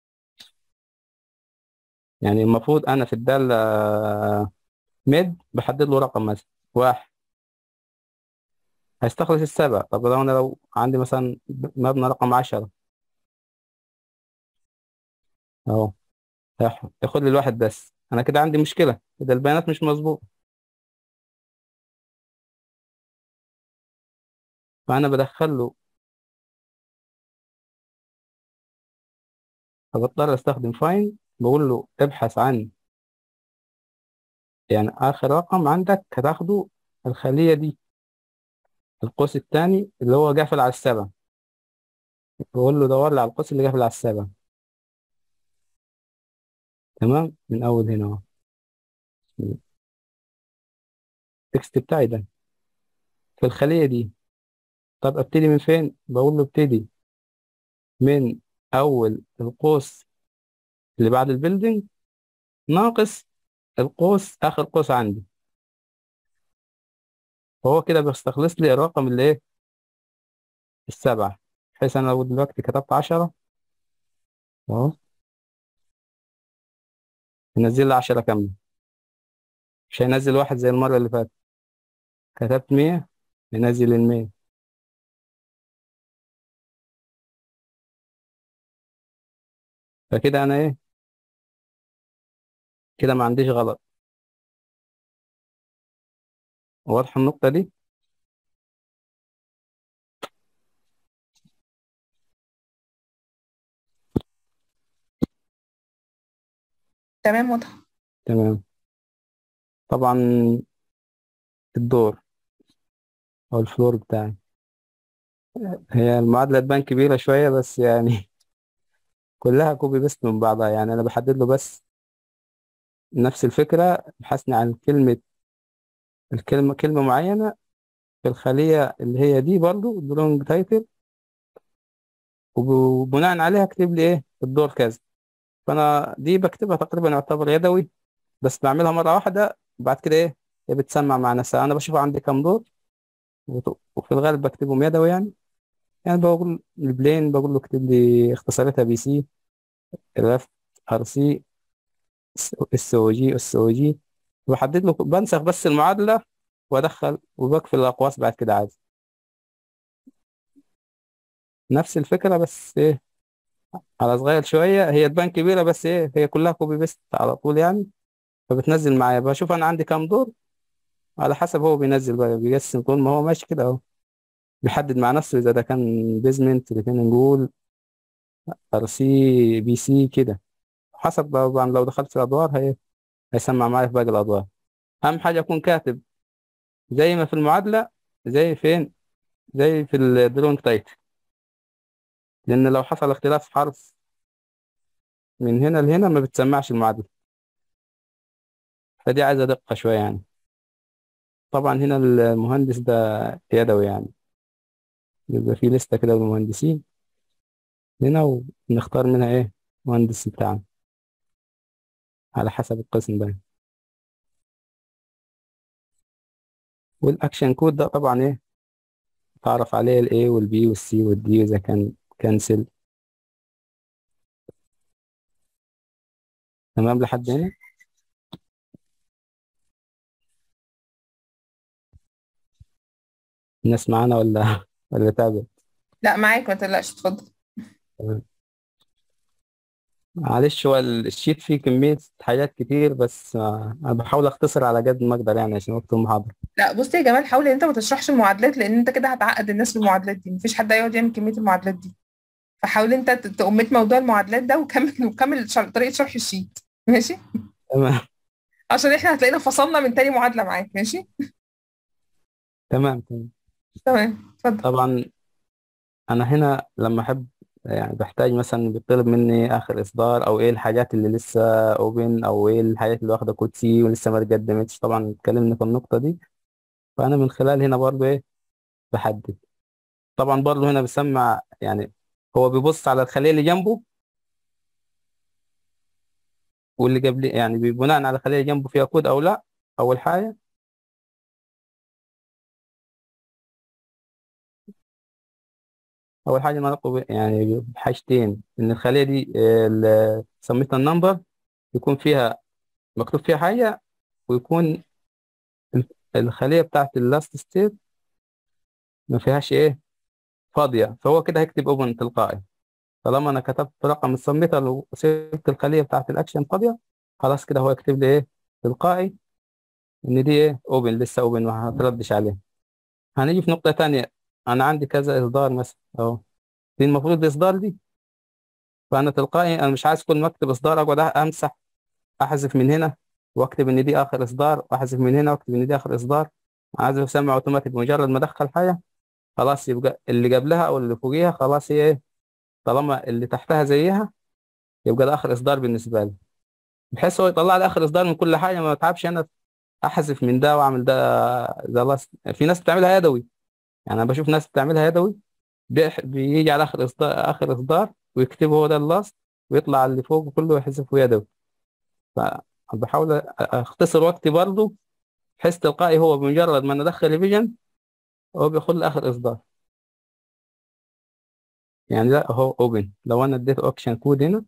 يعني المفروض انا في الدالة ميد بحدد له رقم مثلا واحد هيستخلص السبع طب لو انا لو عندي مثلا مبنى رقم عشرة اهو هياخد ياخد لي الواحد بس انا كده عندي مشكلة كده البيانات مش مظبوطة فانا بدخل له فبضطر استخدم فاين بقول له ابحث عن يعني اخر رقم عندك هتاخده الخلية دي القوس الثاني اللي هو قافل على السبعة بقول له دور لي على القوس اللي قافل على السبعة تمام من اول هنا اهو التكست بتاعي ده في الخلية دي طب ابتدي من فين بقول له ابتدي من اول القوس اللي بعد البيلدينج ناقص القوس اخر قوس عندي فهو كده بيستخلص لي الرقم اللي ايه السبعة بحيث انا لو دلوقتي كتبت عشرة اهو ينزل لي عشرة كاملة مش هينزل واحد زي المرة اللي فاتت كتبت مية ينزل المية فكده انا ايه كده ما عنديش غلط واضحة النقطة دي تمام واضح تمام طبعا الدور او الفلور بتاعي هي المعادلة تبان كبيرة شوية بس يعني كلها كوبي بيست من بعضها يعني انا بحدد له بس نفس الفكرة بحثني عن كلمة الكلمة كلمة معينة في الخلية اللي هي دي برضو belong تايتل وبناء عليها اكتب لي ايه الدور كذا فانا دي بكتبها تقريبا يعتبر يدوي بس بعملها مرة واحدة وبعد كده ايه هي بتسمع مع نفسها انا بشوف عندي كام دور وت- وفي الغالب بكتبهم يدوي يعني يعني بقول البلين بقول له اكتب لي اختصاراتها بي سي رف ار سي اس او جي اس او جي وبحدد له بنسخ بس المعادلة وادخل وبقفل الاقواس بعد كده عادي نفس الفكرة بس ايه على صغير شوية هي تبان كبيرة بس ايه هي كلها كوبي بيست على طول يعني فبتنزل معايا بشوف انا عندي كام دور على حسب هو بينزل بقى بيقسم طول ما هو ماشي كده اهو بيحدد مع نفسه اذا ده كان بيزمنت اللي كان نقول ار سي بي سي كده حسب طبعا لو دخلت في الادوار هي هيسمع معايا في باقي الادوار اهم حاجة اكون كاتب زي ما في المعادلة زي فين زي في الدرونج تايت لان لو حصل اختلاف حرف من هنا لهنا ما بتسمعش المعادلة فدي عايزة دقة شوية يعني طبعا هنا المهندس ده يدوي يعني يبقى في لستة كده بالمهندسين هنا ونختار منها ايه مهندس بتاعنا على حسب القسم ده والاكشن كود ده طبعا ايه تعرف عليه الاي والبي والسي والدي اذا كان كنسل تمام لحد هنا الناس معانا ولا ولا تعبت لا معاك ما تقلقش اتفضل تمام معلش هو الشيت فيه كمية حاجات كتير بس آه، أنا بحاول أختصر على قد ما أقدر يعني عشان وقت المحاضرة لا بص يا جمال حاول ان انت ما تشرحش المعادلات لان انت كده هتعقد الناس بالمعادلات دي مفيش حد هيقعد يعمل كميه المعادلات دي فحاول انت ت- تأمت موضوع المعادلات ده وكمل وكمل شر- طريقه شرح الشيت ماشي تمام عشان احنا هتلاقينا فصلنا من تاني معادله معاك ماشي تمام تمام تمام اتفضل طبعا أنا هنا لما أحب يعني بحتاج مثلا بيطلب مني آخر إصدار أو إيه الحاجات اللي لسه أوبن أو إيه الحاجات اللي واخدة كود سي ولسه ما اتقدمتش طبعا اتكلمنا في النقطة دي فأنا من خلال هنا برضه إيه بحدد طبعا برضه هنا بسمع يعني هو بيبص على الخلية اللي جنبه واللي قبل يعني بناء على الخلية اللي جنبه فيها كود أو لا أول حاجة أول حاجة نراقب يعني بحاجتين إن الخلية دي آه، اللي سميتها النمبر يكون فيها مكتوب فيها حاجة ويكون ال- الخلية بتاعت اللاست ستيت ما فيهاش إيه فاضية فهو كده هيكتب أوبن تلقائي طالما أنا كتبت رقم السميتر وسبت الخلية بتاعت الأكشن فاضية خلاص كده هو يكتب لي إيه تلقائي إن دي إيه أوبن لسه أوبن ما هتردش عليه هنيجي في نقطة تانية أنا عندي كذا إصدار مثلا أهو دي المفروض دي إصدار دي فأنا تلقائي أنا مش عايز كل ما أكتب إصدار أقعد أمسح أحذف من هنا وأكتب إن دي آخر إصدار وأحذف من هنا وأكتب إن دي آخر إصدار عايز أسمع أوتوماتيك مجرد ما أدخل حاجة خلاص يبقى اللي قبلها أو اللي فوقيها خلاص هي إيه طالما اللي تحتها زيها يبقى ده آخر إصدار بالنسبة لي بحيث هو يطلع لي آخر إصدار من كل حاجة ما أتعبش أنا أحذف من ده وأعمل ده ده لاست في ناس بتعملها يدوي يعني أنا بشوف ناس بتعملها يدوي بيح- بيجي على آخر إصدار آخر إصدار ويكتبه هو ده اللاست ويطلع اللي فوق كله يحذفه يدوي فبحاول أ- أختصر وقتي برضه بحيث تلقائي هو بمجرد ما ندخل ريفيجن هو بياخد لي آخر إصدار يعني ده هو اوبن لو انا اديت اوكشن كود هنا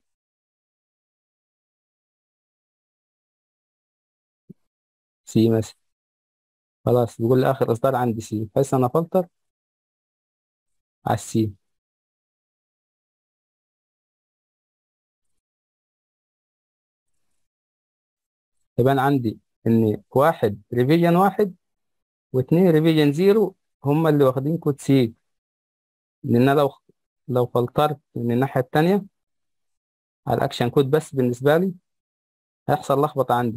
سي مثلا خلاص بيقول لي اخر اصدار عندي سي بحيث انا فلتر على السي يبقى انا عندي ان واحد ريفيجن واحد واثنين ريفيجن زيرو هم اللي واخدين كود سي لان أنا لو لو فلترت من الناحية التانية على الاكشن كود بس بالنسبة لي هيحصل لخبطة عندي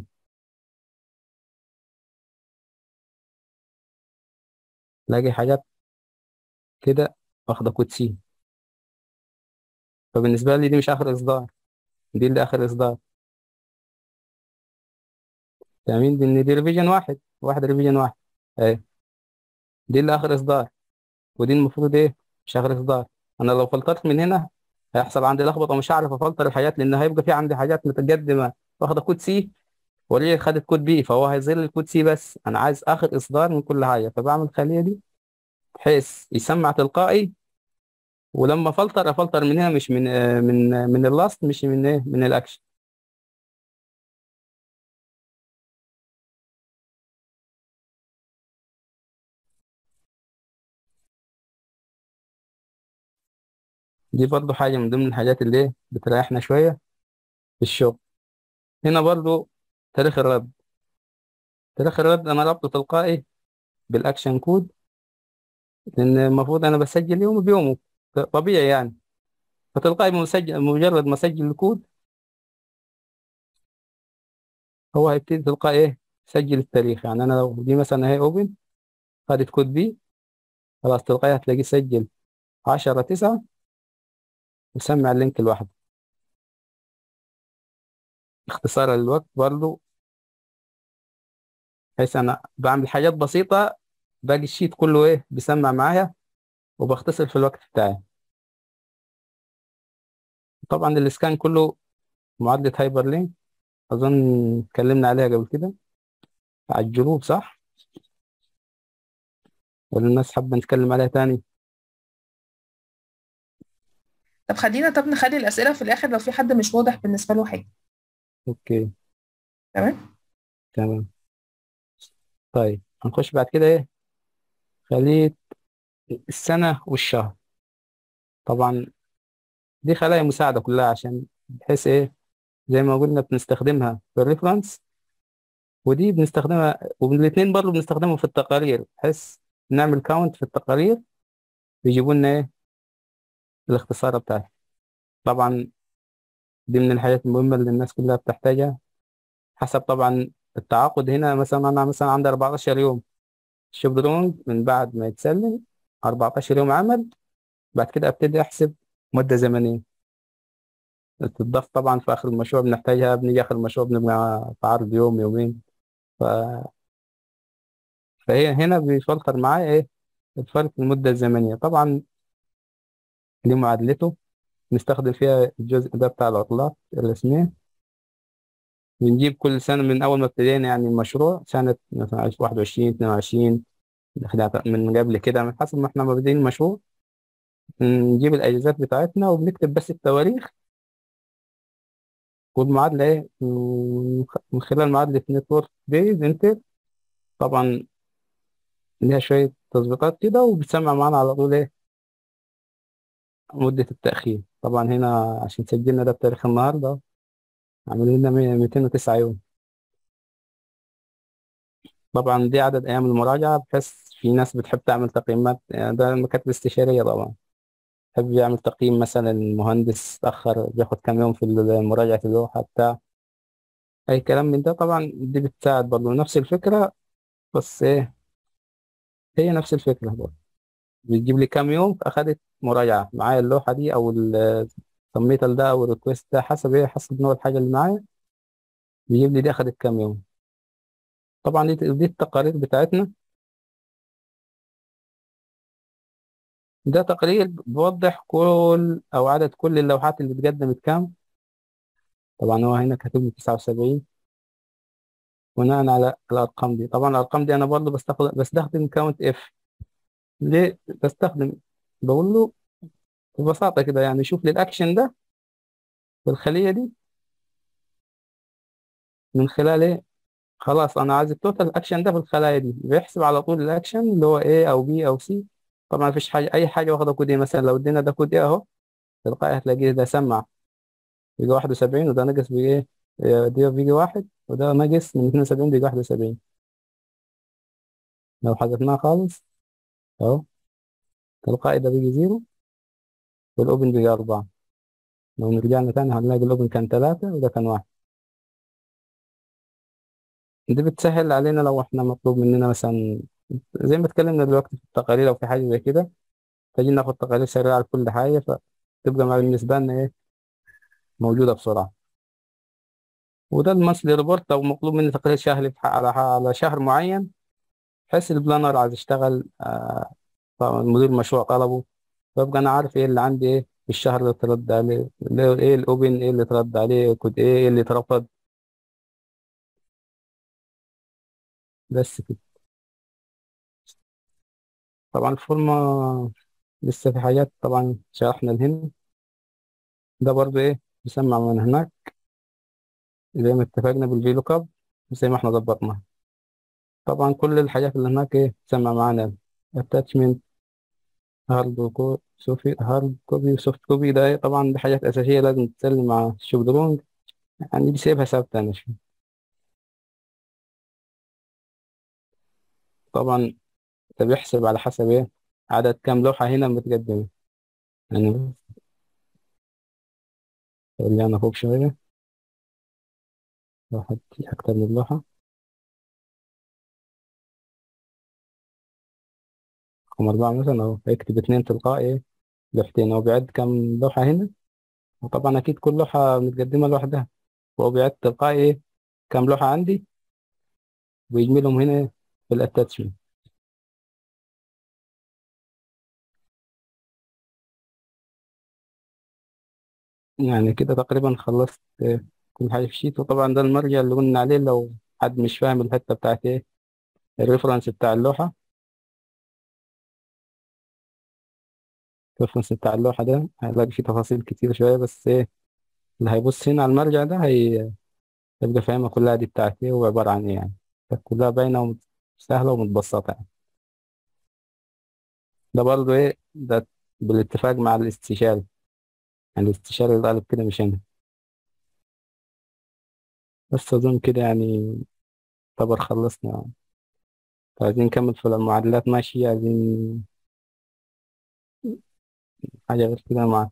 لاقي حاجات كده واخدة كود سي فبالنسبة لي دي مش اخر اصدار دي اللي اخر اصدار فاهمين دي ان دي ريفيجن واحد واحد ريفيجن واحد ايه دي اللي اخر اصدار ودي المفروض ايه مش اخر اصدار انا لو فلترت من هنا هيحصل عندي لخبطه ومش هعرف افلتر الحاجات لان هيبقى في عندي حاجات متقدمه واخده كود سي وليه خدت كود بي فهو هيظهر لي الكود سي بس انا عايز اخر اصدار من كل حاجه فبعمل الخليه دي بحيث يسمع تلقائي ولما فلتر افلتر من هنا مش من آه، من آه، من اللاست مش من ايه من الاكشن دي برضو حاجه من ضمن الحاجات اللي إيه بتريحنا شويه في الشغل هنا برضو تاريخ الرد تاريخ الرد انا ربطه تلقائي بالاكشن كود لان المفروض انا بسجل يوم بيومه طبيعي يعني فتلقائي مسجل مجرد ما اسجل الكود هو هيبتدي تلقائي ايه يسجل التاريخ يعني انا لو دي مثلا اهي اوبن خدت كود بي خلاص تلقائي هتلاقيه سجل 10 9 وسمع اللينك لوحده اختصار للوقت برضو بحيث انا بعمل حاجات بسيطة باقي الشيت كله ايه بيسمع معايا وبختصر في الوقت بتاعي طبعا الاسكان كله معادلة هايبر لينك اظن اتكلمنا عليها قبل كده على الجروب صح ولا الناس حابة نتكلم عليها تاني طب خلينا طب نخلي الأسئلة في الآخر لو في حد مش واضح بالنسبة له حاجة اوكي تمام تمام طيب هنخش بعد كده ايه خلية السنة والشهر طبعا دي خلايا مساعدة كلها عشان بحيث ايه زي ما قلنا بنستخدمها في الريفرنس ودي بنستخدمها والاثنين برضه بنستخدمهم في التقارير بحيث نعمل كاونت في التقارير بيجيبوا لنا ايه الاختصار بتاعها طبعا دي من الحاجات المهمة اللي الناس كلها بتحتاجها حسب طبعا التعاقد هنا مثلا انا مثلا عندي 14 يوم الشوب درونج من بعد ما يتسلم 14 يوم عمل بعد كده ابتدي احسب مدة زمنية تضاف طبعا في اخر المشروع بنحتاجها بنيجي اخر المشروع بنبقى في عرض يوم يومين ف... فهي هنا بيفلتر معايا ايه الفرق في المدة الزمنية طبعا دي معادلته نستخدم فيها الجزء ده بتاع العطلات الرسمية بنجيب كل سنة من أول ما ابتدينا يعني المشروع سنة مثلا واحد وعشرين اتنين وعشرين من قبل كده من حسب ما احنا بادئين المشروع نجيب الأجازات بتاعتنا وبنكتب بس التواريخ والمعادلة ايه من خلال معادلة نتورك بيز انتر طبعا ليها شوية تظبيطات كده وبتسمع معانا على طول ايه مدة التأخير طبعا هنا عشان سجلنا ده بتاريخ النهاردة عاملين لنا 209 يوم طبعا دي عدد أيام المراجعة بحيث في ناس بتحب تعمل تقييمات يعني ده المكاتب الاستشارية طبعا بحب يعمل تقييم مثلا المهندس تأخر بياخد كام يوم في مراجعة اللوحة بتاع أي كلام من ده طبعا دي بتساعد برضه نفس الفكرة بس إيه هي نفس الفكرة برضه بتجيب لي كام يوم أخدت مراجعة معايا اللوحة دي أو السميتال ده أو الريكوست ده حسب إيه حسب نوع الحاجة اللي معايا بيجيب لي دي أخدت كام يوم طبعا دي, دي التقارير بتاعتنا ده تقرير بيوضح كل أو عدد كل اللوحات اللي اتقدمت كام طبعا هو هنا كاتب لي 79 بناء على الأرقام دي طبعا الأرقام دي أنا برضه بستخدم بستخدم كاونت اف ليه بستخدم بقول له ببساطة كده يعني شوف لي الأكشن ده في الخلية دي من خلال ايه خلاص أنا عايز التوتال أكشن ده في الخلايا دي بيحسب على طول الأكشن اللي هو A أو B أو C طبعا مفيش حاجة أي حاجة واخدة كود ايه مثلا لو ادينا ده كود ايه أهو تلقائي هتلاقيه ده سمع بيجي 71 وده نقص بإيه دي بيجي واحد وده نقص من 72 بيجي 71 لو حذفناه خالص اهو تلقائي ده بيجي زيرو والاوبن بيجي أربعة لو رجعنا تاني هنلاقي الاوبن كان ثلاثة وده كان واحد دي بتسهل علينا لو احنا مطلوب مننا مثلا زي ما اتكلمنا دلوقتي في التقارير او في حاجة زي كده تجي ناخد تقارير سريعة لكل حاجة فتبقى مع بالنسبة لنا ايه موجودة بسرعة وده المنثلي ريبورت لو مطلوب مني تقرير شهري على على شهر معين بحيث البلانر عايز يشتغل آه مدير المشروع طلبه فابقى انا عارف ايه اللي عندي ايه في الشهر اللي ترد عليه ايه الاوبن ايه اللي ترد عليه كود ايه, إيه اللي اترفض بس كده طبعا الفورمة لسه في حاجات طبعا شرحنا الهنا ده برضو ايه بيسمع من هناك زي ما اتفقنا بالفيلو كاب زي ما احنا ظبطنا طبعا كل الحاجات اللي هناك ايه تسمع معانا attachment هارد كو سوفي هارد كوبي وسوفت كوبي ده إيه؟ طبعا دي حاجات أساسية لازم تسلم مع الشوب درونج يعني بيسيبها ثابتة أنا شوي طبعا ده بيحسب على حسب ايه عدد كام لوحة هنا متقدمة يعني رجعنا فوق شوية لو حد أكتر من لوحة رقم أربعة مثلا أو يكتب اتنين تلقائي ايه لوحتين هو بيعد كام لوحة هنا وطبعا أكيد كل لوحة متقدمة لوحدها وهو بيعد تلقائي ايه كام لوحة عندي ويجملهم هنا إيه في الاتاتشمنت يعني كده تقريبا خلصت آه، كل حاجة في الشيت وطبعا ده المرجع اللي قلنا عليه لو حد مش فاهم الحتة بتاعت ايه الريفرنس بتاع اللوحة الريفرنس بتاع اللوحة ده هيلاقي فيه تفاصيل كتير شوية بس ايه اللي هيبص هنا على المرجع ده هي- هيبقى فاهمها كلها دي بتاعت ايه وعبارة عن ايه يعني كلها باينة وسهلة ومتبسطة يعني ده برضه ايه ده بالاتفاق مع الاستشاري يعني الاستشاري اللي قال كده مش انا بس اظن كده يعني طبعا خلصنا عايزين نكمل في المعادلات ماشي عايزين حاجة غير كده مع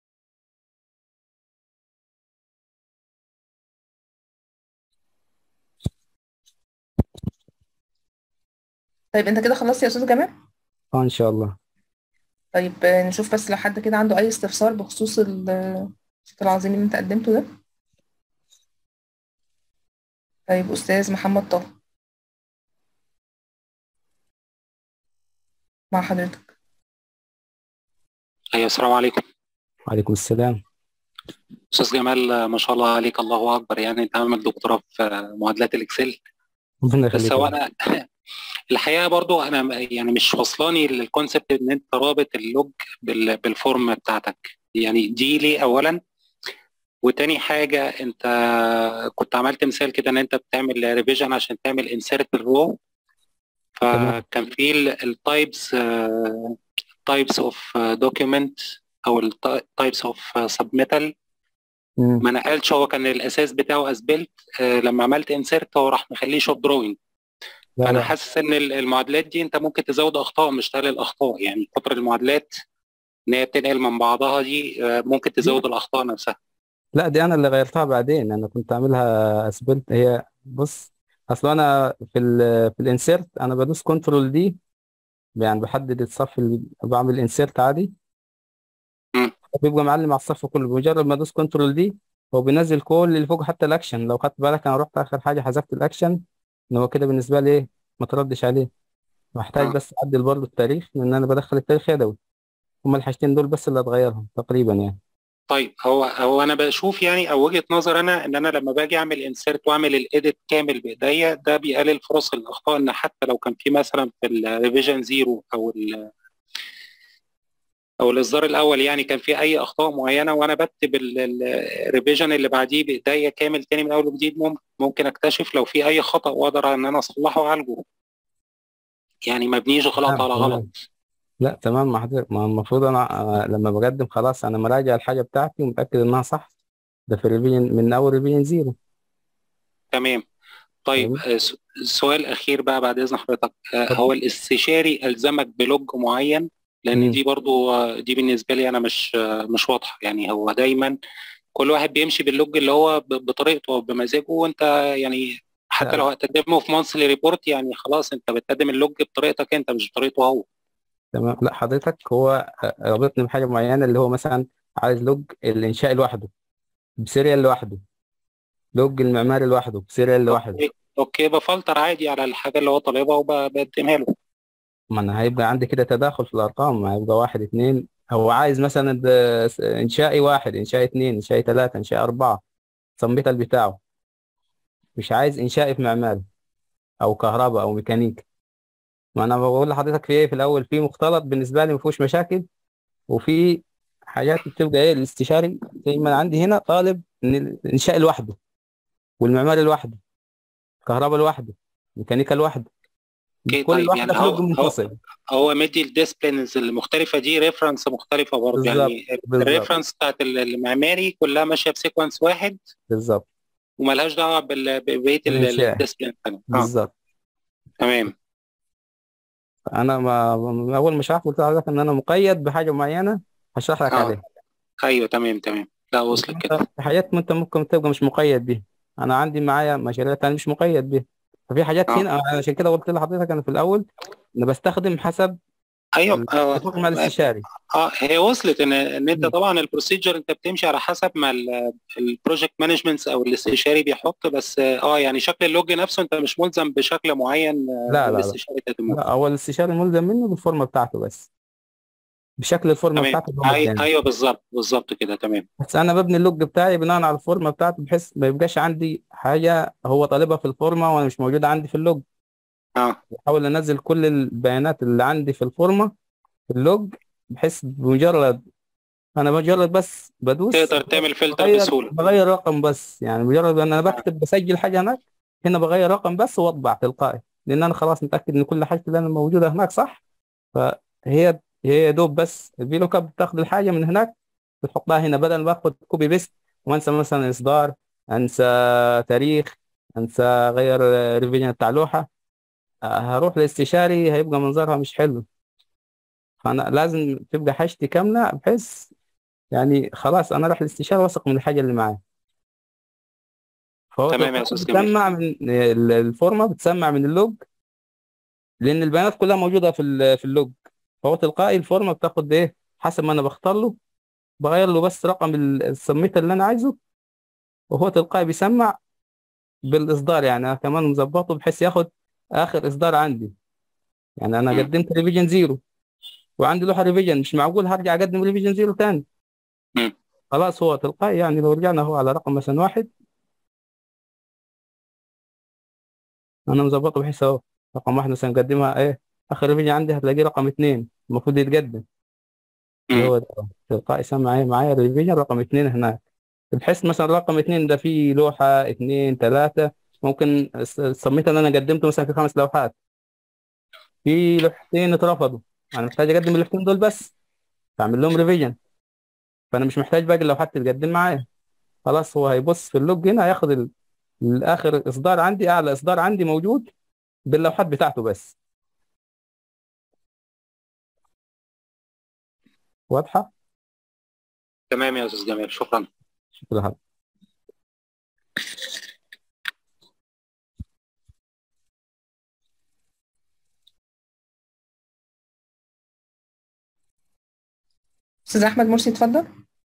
طيب انت كده خلصت يا استاذ جمال اه ان شاء الله طيب آه، نشوف بس لو حد كده عنده اي استفسار بخصوص ال- الشيت العظيم اللي انت قدمته ده طيب استاذ محمد طه مع حضرتك أيوة السلام عليكم وعليكم السلام أستاذ جمال ما شاء الله عليك الله أكبر يعني أنت عامل دكتوراه في معادلات الإكسل ربنا بس يخليك هو يا رب. أنا الحقيقة برضو أنا يعني مش واصلاني الكونسبت إن أنت رابط اللوج بال- بالفورم بتاعتك يعني دي ليه أولا وتاني حاجة أنت كنت عملت مثال كده إن أنت بتعمل ريفيجن عشان تعمل انسيرت الرو تمام فكان في التايبس تايبس اوف دوكيومنت او التايبس اوف سبميتال مم. ما نقلش هو كان الاساس بتاعه اسبلت لما عملت انسيرت هو راح مخليه شوب دروينج لا فانا لا حاسس ان ال- المعادلات دي انت ممكن تزود اخطاء مش تقلل اخطاء يعني كتر المعادلات ان هي بتنقل من بعضها دي آه، ممكن تزود الاخطاء نفسها لا دي انا اللي غيرتها بعدين انا كنت عاملها اسبلت هي بص اصل انا في ال في الانسيرت انا بدوس كنترول دي يعني بحدد الصف اللي بعمل انسيرت عادي مم. بيبقى معلم على الصف كله بمجرد ما ادوس كنترول دي هو بينزل كل اللي فوق حتى الاكشن لو خدت بالك انا رحت اخر حاجه حذفت الاكشن ان هو كده بالنسبه لي ايه ما تردش عليه محتاج آه. بس اعدل برضه التاريخ لان انا بدخل التاريخ يدوي هما الحاجتين دول بس اللي هتغيرهم تقريبا يعني طيب هو هو انا بشوف يعني او وجهة نظر انا ان انا لما باجي اعمل انسيرت واعمل الايديت كامل بايديا ده بيقلل فرص الاخطاء ان حتى لو كان في مثلا في الريفيجن زيرو او ال او الاصدار الاول يعني كان في اي اخطاء معينه وانا بكتب الريفيجن اللي بعديه بايديا كامل تاني من اول وجديد ممكن ممكن اكتشف لو في اي خطا واقدر ان انا اصلحه واعالجه يعني ما بنيش غلط تمام على تمام غلط لا تمام مع حضرتك ما المفروض انا آه، لما بقدم خلاص انا مراجع الحاجه بتاعتي ومتاكد انها صح ده في الريفيجن من اول ريفيجن زيرو تمام طيب فاهمني؟ آه، س- سؤال اخير بقى بعد اذن حضرتك آه، اتفضل. هو الاستشاري الزمك بلوج معين لان مم. دي برضو آه، دي بالنسبه لي انا مش آه، مش واضحه يعني هو دايما كل واحد بيمشي باللوج اللي هو ب- بطريقته وبمزاجه وانت يعني حتى لا لو هتقدمه في مونثلي ريبورت يعني خلاص انت بتقدم اللوج بطريقتك انت مش بطريقته هو تمام لا حضرتك هو آه، رابطني بحاجه معينه اللي هو مثلا عايز لوج الانشاء لوحده بسيريال لوحده لوج المعماري لوحده بسيريال لوحده اوكي اوكي بفلتر عادي على الحاجه اللي هو طالبها وبقدمها له ما انا هيبقى عندي كده تداخل في الارقام هيبقى واحد اتنين هو عايز مثلا ده س- انشائي واحد انشائي اتنين انشائي تلاته انشائي اربعه صميت بتاعه مش عايز انشائي في معماري او كهرباء او ميكانيكا ما انا بقول لحضرتك في ايه في الاول في مختلط بالنسبه لي ما فيهوش مشاكل وفي حاجات بتبقى ايه الاستشاري زي ما عندي هنا طالب ان الانشاء لوحده والمعماري لوحده كهرباء لوحده ميكانيكا لوحده اوكي كل طيب واحده يعني في هو لوج هو منفصل هو مدي الديسبلينز المختلفه دي ريفرنس مختلفه برضه بالظبط يعني بالظبط الريفرنس بتاعت ال- المعماري كلها ماشيه بسيكونس واحد بالظبط وملهاش دعوه بال- ببقيه الانشاء الديسبلين الثانيه اه بالظبط تمام انا ما اول ما شرحت قلت لحضرتك ان انا مقيد بحاجه معينه هشرح لك اه عليها ايوه تمام تمام لا وصلت انت كده في حاجات ما انت ممكن تبقى مش مقيد بيها انا عندي معايا مشاريع تانية مش مقيد بيها ففي حاجات اه هنا أنا عشان كده قلت لحضرتك انا في الاول ان بستخدم حسب ايوه اه الاتفاق مع الاستشاري اه هي وصلت ان ان انت مم. طبعا البروسيجر انت بتمشي على حسب ما البروجكت مانجمنت او الاستشاري بيحط بس اه يعني شكل اللوج نفسه انت مش ملزم بشكل معين آه، لا لا لا للاستشاري تتم لا هو الاستشاري ملزم منه بالفورمه بتاعته بس بشكل الفورمه تمام بتاعته اللي هو أي مديها ايوه بالظبط بالظبط كده تمام بس انا ببني اللوج بتاعي بناء على الفورمه بتاعته بحيث ما يبقاش عندي حاجه هو طالبها في الفورمه وانا مش موجوده عندي في اللوج اه بحاول انزل كل البيانات اللي عندي في الفورمه في اللوج بحيث بمجرد انا مجرد بس بدوس تقدر تعمل فلتر بغير بسهوله بغير رقم بس يعني مجرد ان انا بكتب بسجل حاجه هناك هنا بغير رقم بس واطبع تلقائي لان انا خلاص متاكد ان كل حاجه اللي انا موجوده هناك صح فهي هي يا دوب بس الفي لوك اب بتاخد الحاجه من هناك بتحطها هنا بدل ما اخد كوبي بيست وانسى مثلا اصدار انسى تاريخ انسى غير ريفيجن بتاع لوحه آه، هروح لاستشاري هيبقى منظرها مش حلو فانا لازم تبقى حاجتي كامله بحيث يعني خلاص انا راح الاستشاري واثق من الحاجه اللي معايا فهو تمام يا تلقائي استاذ جميل بتسمع من ال- الفورمه بتسمع من اللوج لان البيانات كلها موجوده في ال- في اللوج فهو تلقائي الفورمه بتاخد ايه حسب ما انا بختار له بغير له بس رقم ال- السميت اللي انا عايزه وهو تلقائي بيسمع بالاصدار يعني انا كمان مظبطه بحيث ياخد اخر اصدار عندي يعني انا مم. قدمت ريفيجن زيرو وعندي لوحه ريفيجن مش معقول هرجع اقدم ريفيجن زيرو تاني مم. خلاص هو تلقائي يعني لو رجعنا هو على رقم مثلا واحد انا مظبطه بحيث اهو رقم واحد مثلا مقدمها ايه اخر ريفيجن عندي هتلاقيه رقم اثنين المفروض يتقدم اللي مم. هو ده تلقائي سمع ايه معايا الريفيجن رقم اثنين هناك بحيث مثلا رقم اثنين ده فيه لوحة اثنين ثلاثة ممكن الس- السميت اللي انا قدمته مثلا في خمس لوحات في لوحتين اترفضوا انا محتاج اقدم اللوحتين دول بس فاعمل لهم ريفيجن فانا مش محتاج باقي اللوحات تتقدم معايا خلاص هو هيبص في اللوج هنا هياخد ال- الاخر اصدار عندي اعلى اصدار عندي موجود باللوحات بتاعته بس واضحة تمام يا استاذ جميل شكرا شكرا لحضرتك. استاذ احمد مرسي اتفضل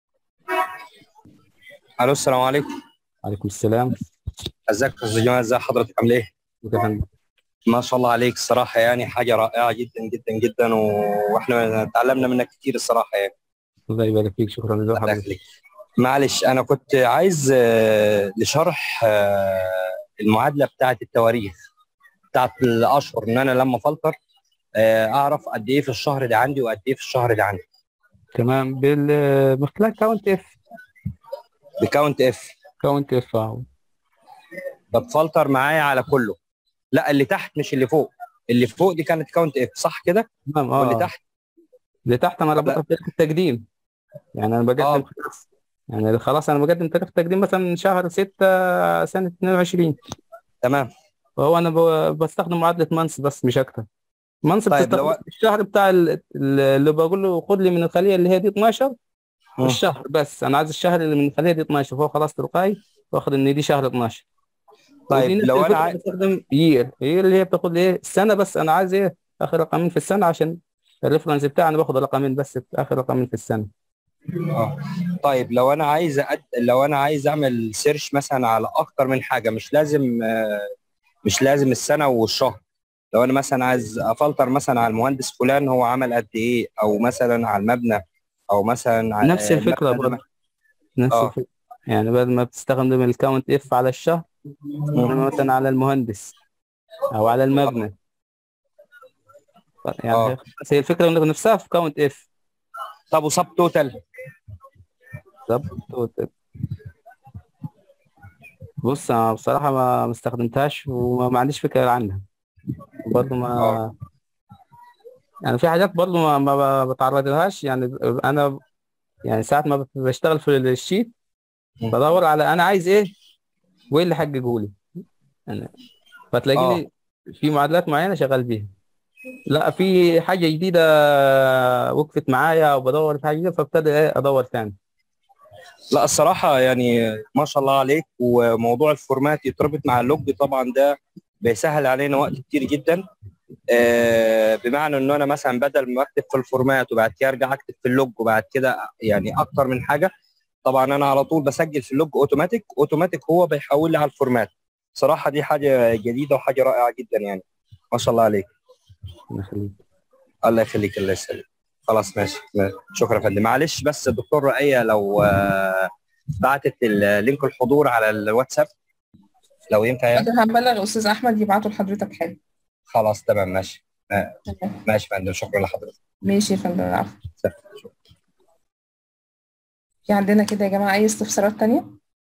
الو السلام عليكم عليكم السلام ازيك يا استاذ جمال ازي حضرتك عامل ايه؟ شكرا يا فندم. ما شاء الله عليك الصراحه يعني حاجه رائعه جدا جدا جدا و- واحنا تعلمنا منك كتير الصراحه يعني الله يبارك فيك شكرا لله الله حضرتك يخليك معلش انا كنت عايز آه، لشرح آه، المعادله بتاعه التواريخ بتاعه الاشهر ان انا لما فلتر آه، اعرف قد ايه في الشهر ده عندي وقد ايه في الشهر ده عندي تمام بال من خلال كاونت اف بكاونت اف كاونت اف اهو بتفلتر معايا على كله لا اللي تحت مش اللي فوق اللي فوق دي كانت كاونت اف صح كده تمام واللي اه تحت اللي تحت انا ربطها بتاريخ التقديم يعني انا بقدم اه خلاص يعني خلاص انا بقدم تاريخ التقديم مثلا شهر 6 سنة 22 تمام فهو انا ب- بستخدم معادلة مانس بس مش اكتر مانس طيب بتستخدم لو الشهر بتاع ال- ال- اللي بقول له خد لي من الخلية اللي هي دي 12 مم. الشهر بس انا عايز الشهر اللي من الخلية دي 12 فهو خلاص تلقائي واخد ان دي شهر 12 ودي طيب نفس لو انا الفكرة عايز بستخدم يير يير اللي هي بتاخد لي ايه السنة بس انا عايز ايه اخر رقمين في السنة عشان الريفرنس بتاعي انا باخد رقمين بس في اخر رقمين في السنة اه طيب لو انا عايز أد... لو انا عايز اعمل سيرش مثلا على اكتر من حاجه مش لازم آه، مش لازم السنه والشهر لو انا مثلا عايز افلتر مثلا على المهندس فلان هو عمل قد ايه او مثلا على المبنى او مثلا على نفس الفكرة المبنى برضه ده نفس اه الفكرة يعني بدل ما بتستخدم الكاونت اف على الشهر مم. انما مثلا على المهندس او على المبنى يعني آه. هي- بس هي الفكره إن نفسها في كاونت اف طب وسب توتال بالظبط بص انا بصراحه ما ما استخدمتهاش وما ما عنديش فكره عنها برضه ما آه. يعني في حاجات برضه ما, ما بتعرض لهاش يعني انا يعني ساعة ما بت- بشتغل في الشيت بدور على انا عايز ايه وايه اللي حققه لي يعني فتلاقيني في معادلات معينة شغال بيها لا في حاجة جديدة وقفت معايا وبدور في حاجة جديدة فابتدي ايه ادور تاني لا الصراحة يعني ما شاء الله عليك وموضوع الفورمات يتربط مع اللوج طبعا ده بيسهل علينا وقت كتير جدا آه، بمعنى انه انا مثلا بدل ما اكتب في الفورمات وبعد كده ارجع اكتب في اللوج وبعد كده يعني اكتر من حاجة طبعا انا على طول بسجل في اللوج اوتوماتيك اوتوماتيك هو بيحول لي على الفورمات صراحة دي حاجة جديدة وحاجة رائعة جدا يعني ما شاء الله عليك الله يخليك. الله يخليك الله يسلمك خلاص ماشي شكرا يا فندم معلش بس الدكتور رؤية لو آه، بعتت اللينك الحضور على الواتساب لو ينفع يعني أنا هنبلغ استاذ احمد يبعته لحضرتك حالا خلاص تمام ماشي آه، تمام. ماشي يا فندم شكرا لحضرتك ماشي يا فندم العفو شكرا. في عندنا كده يا جماعه اي استفسارات تانية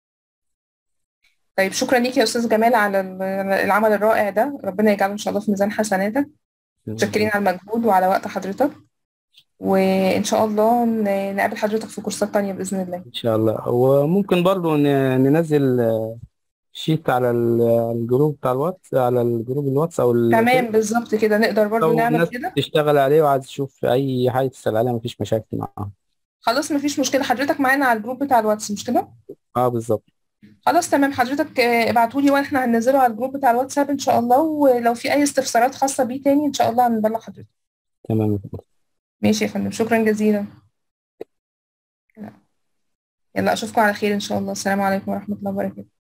طيب شكرا ليك يا استاذ جمال على ال- العمل الرائع ده ربنا يجعله ان شاء الله في ميزان حسناتك متشكرين على المجهود وعلى وقت حضرتك وان شاء الله ن- نقابل حضرتك في كورسات تانية باذن الله ان شاء الله وممكن برضو ن- ننزل آه، شيت على ال- الجروب بتاع الواتس على الجروب الواتس او ال- تمام بالظبط كده نقدر برضو لو نعمل الناس كده تشتغل عليه وعايز تشوف اي حاجه تسال عليها مفيش مشاكل معاها خلاص مفيش مشكله حضرتك معانا على الجروب بتاع الواتس مش كده اه بالظبط خلاص تمام حضرتك آه، ابعتولي واحنا هننزله على الجروب بتاع الواتساب ان شاء الله ولو في اي استفسارات خاصه بيه تاني ان شاء الله هنبلغ حضرتك تمام يا فندم. ماشي يا فندم شكرا جزيلا يلا اشوفكم على خير ان شاء الله السلام عليكم ورحمه الله وبركاته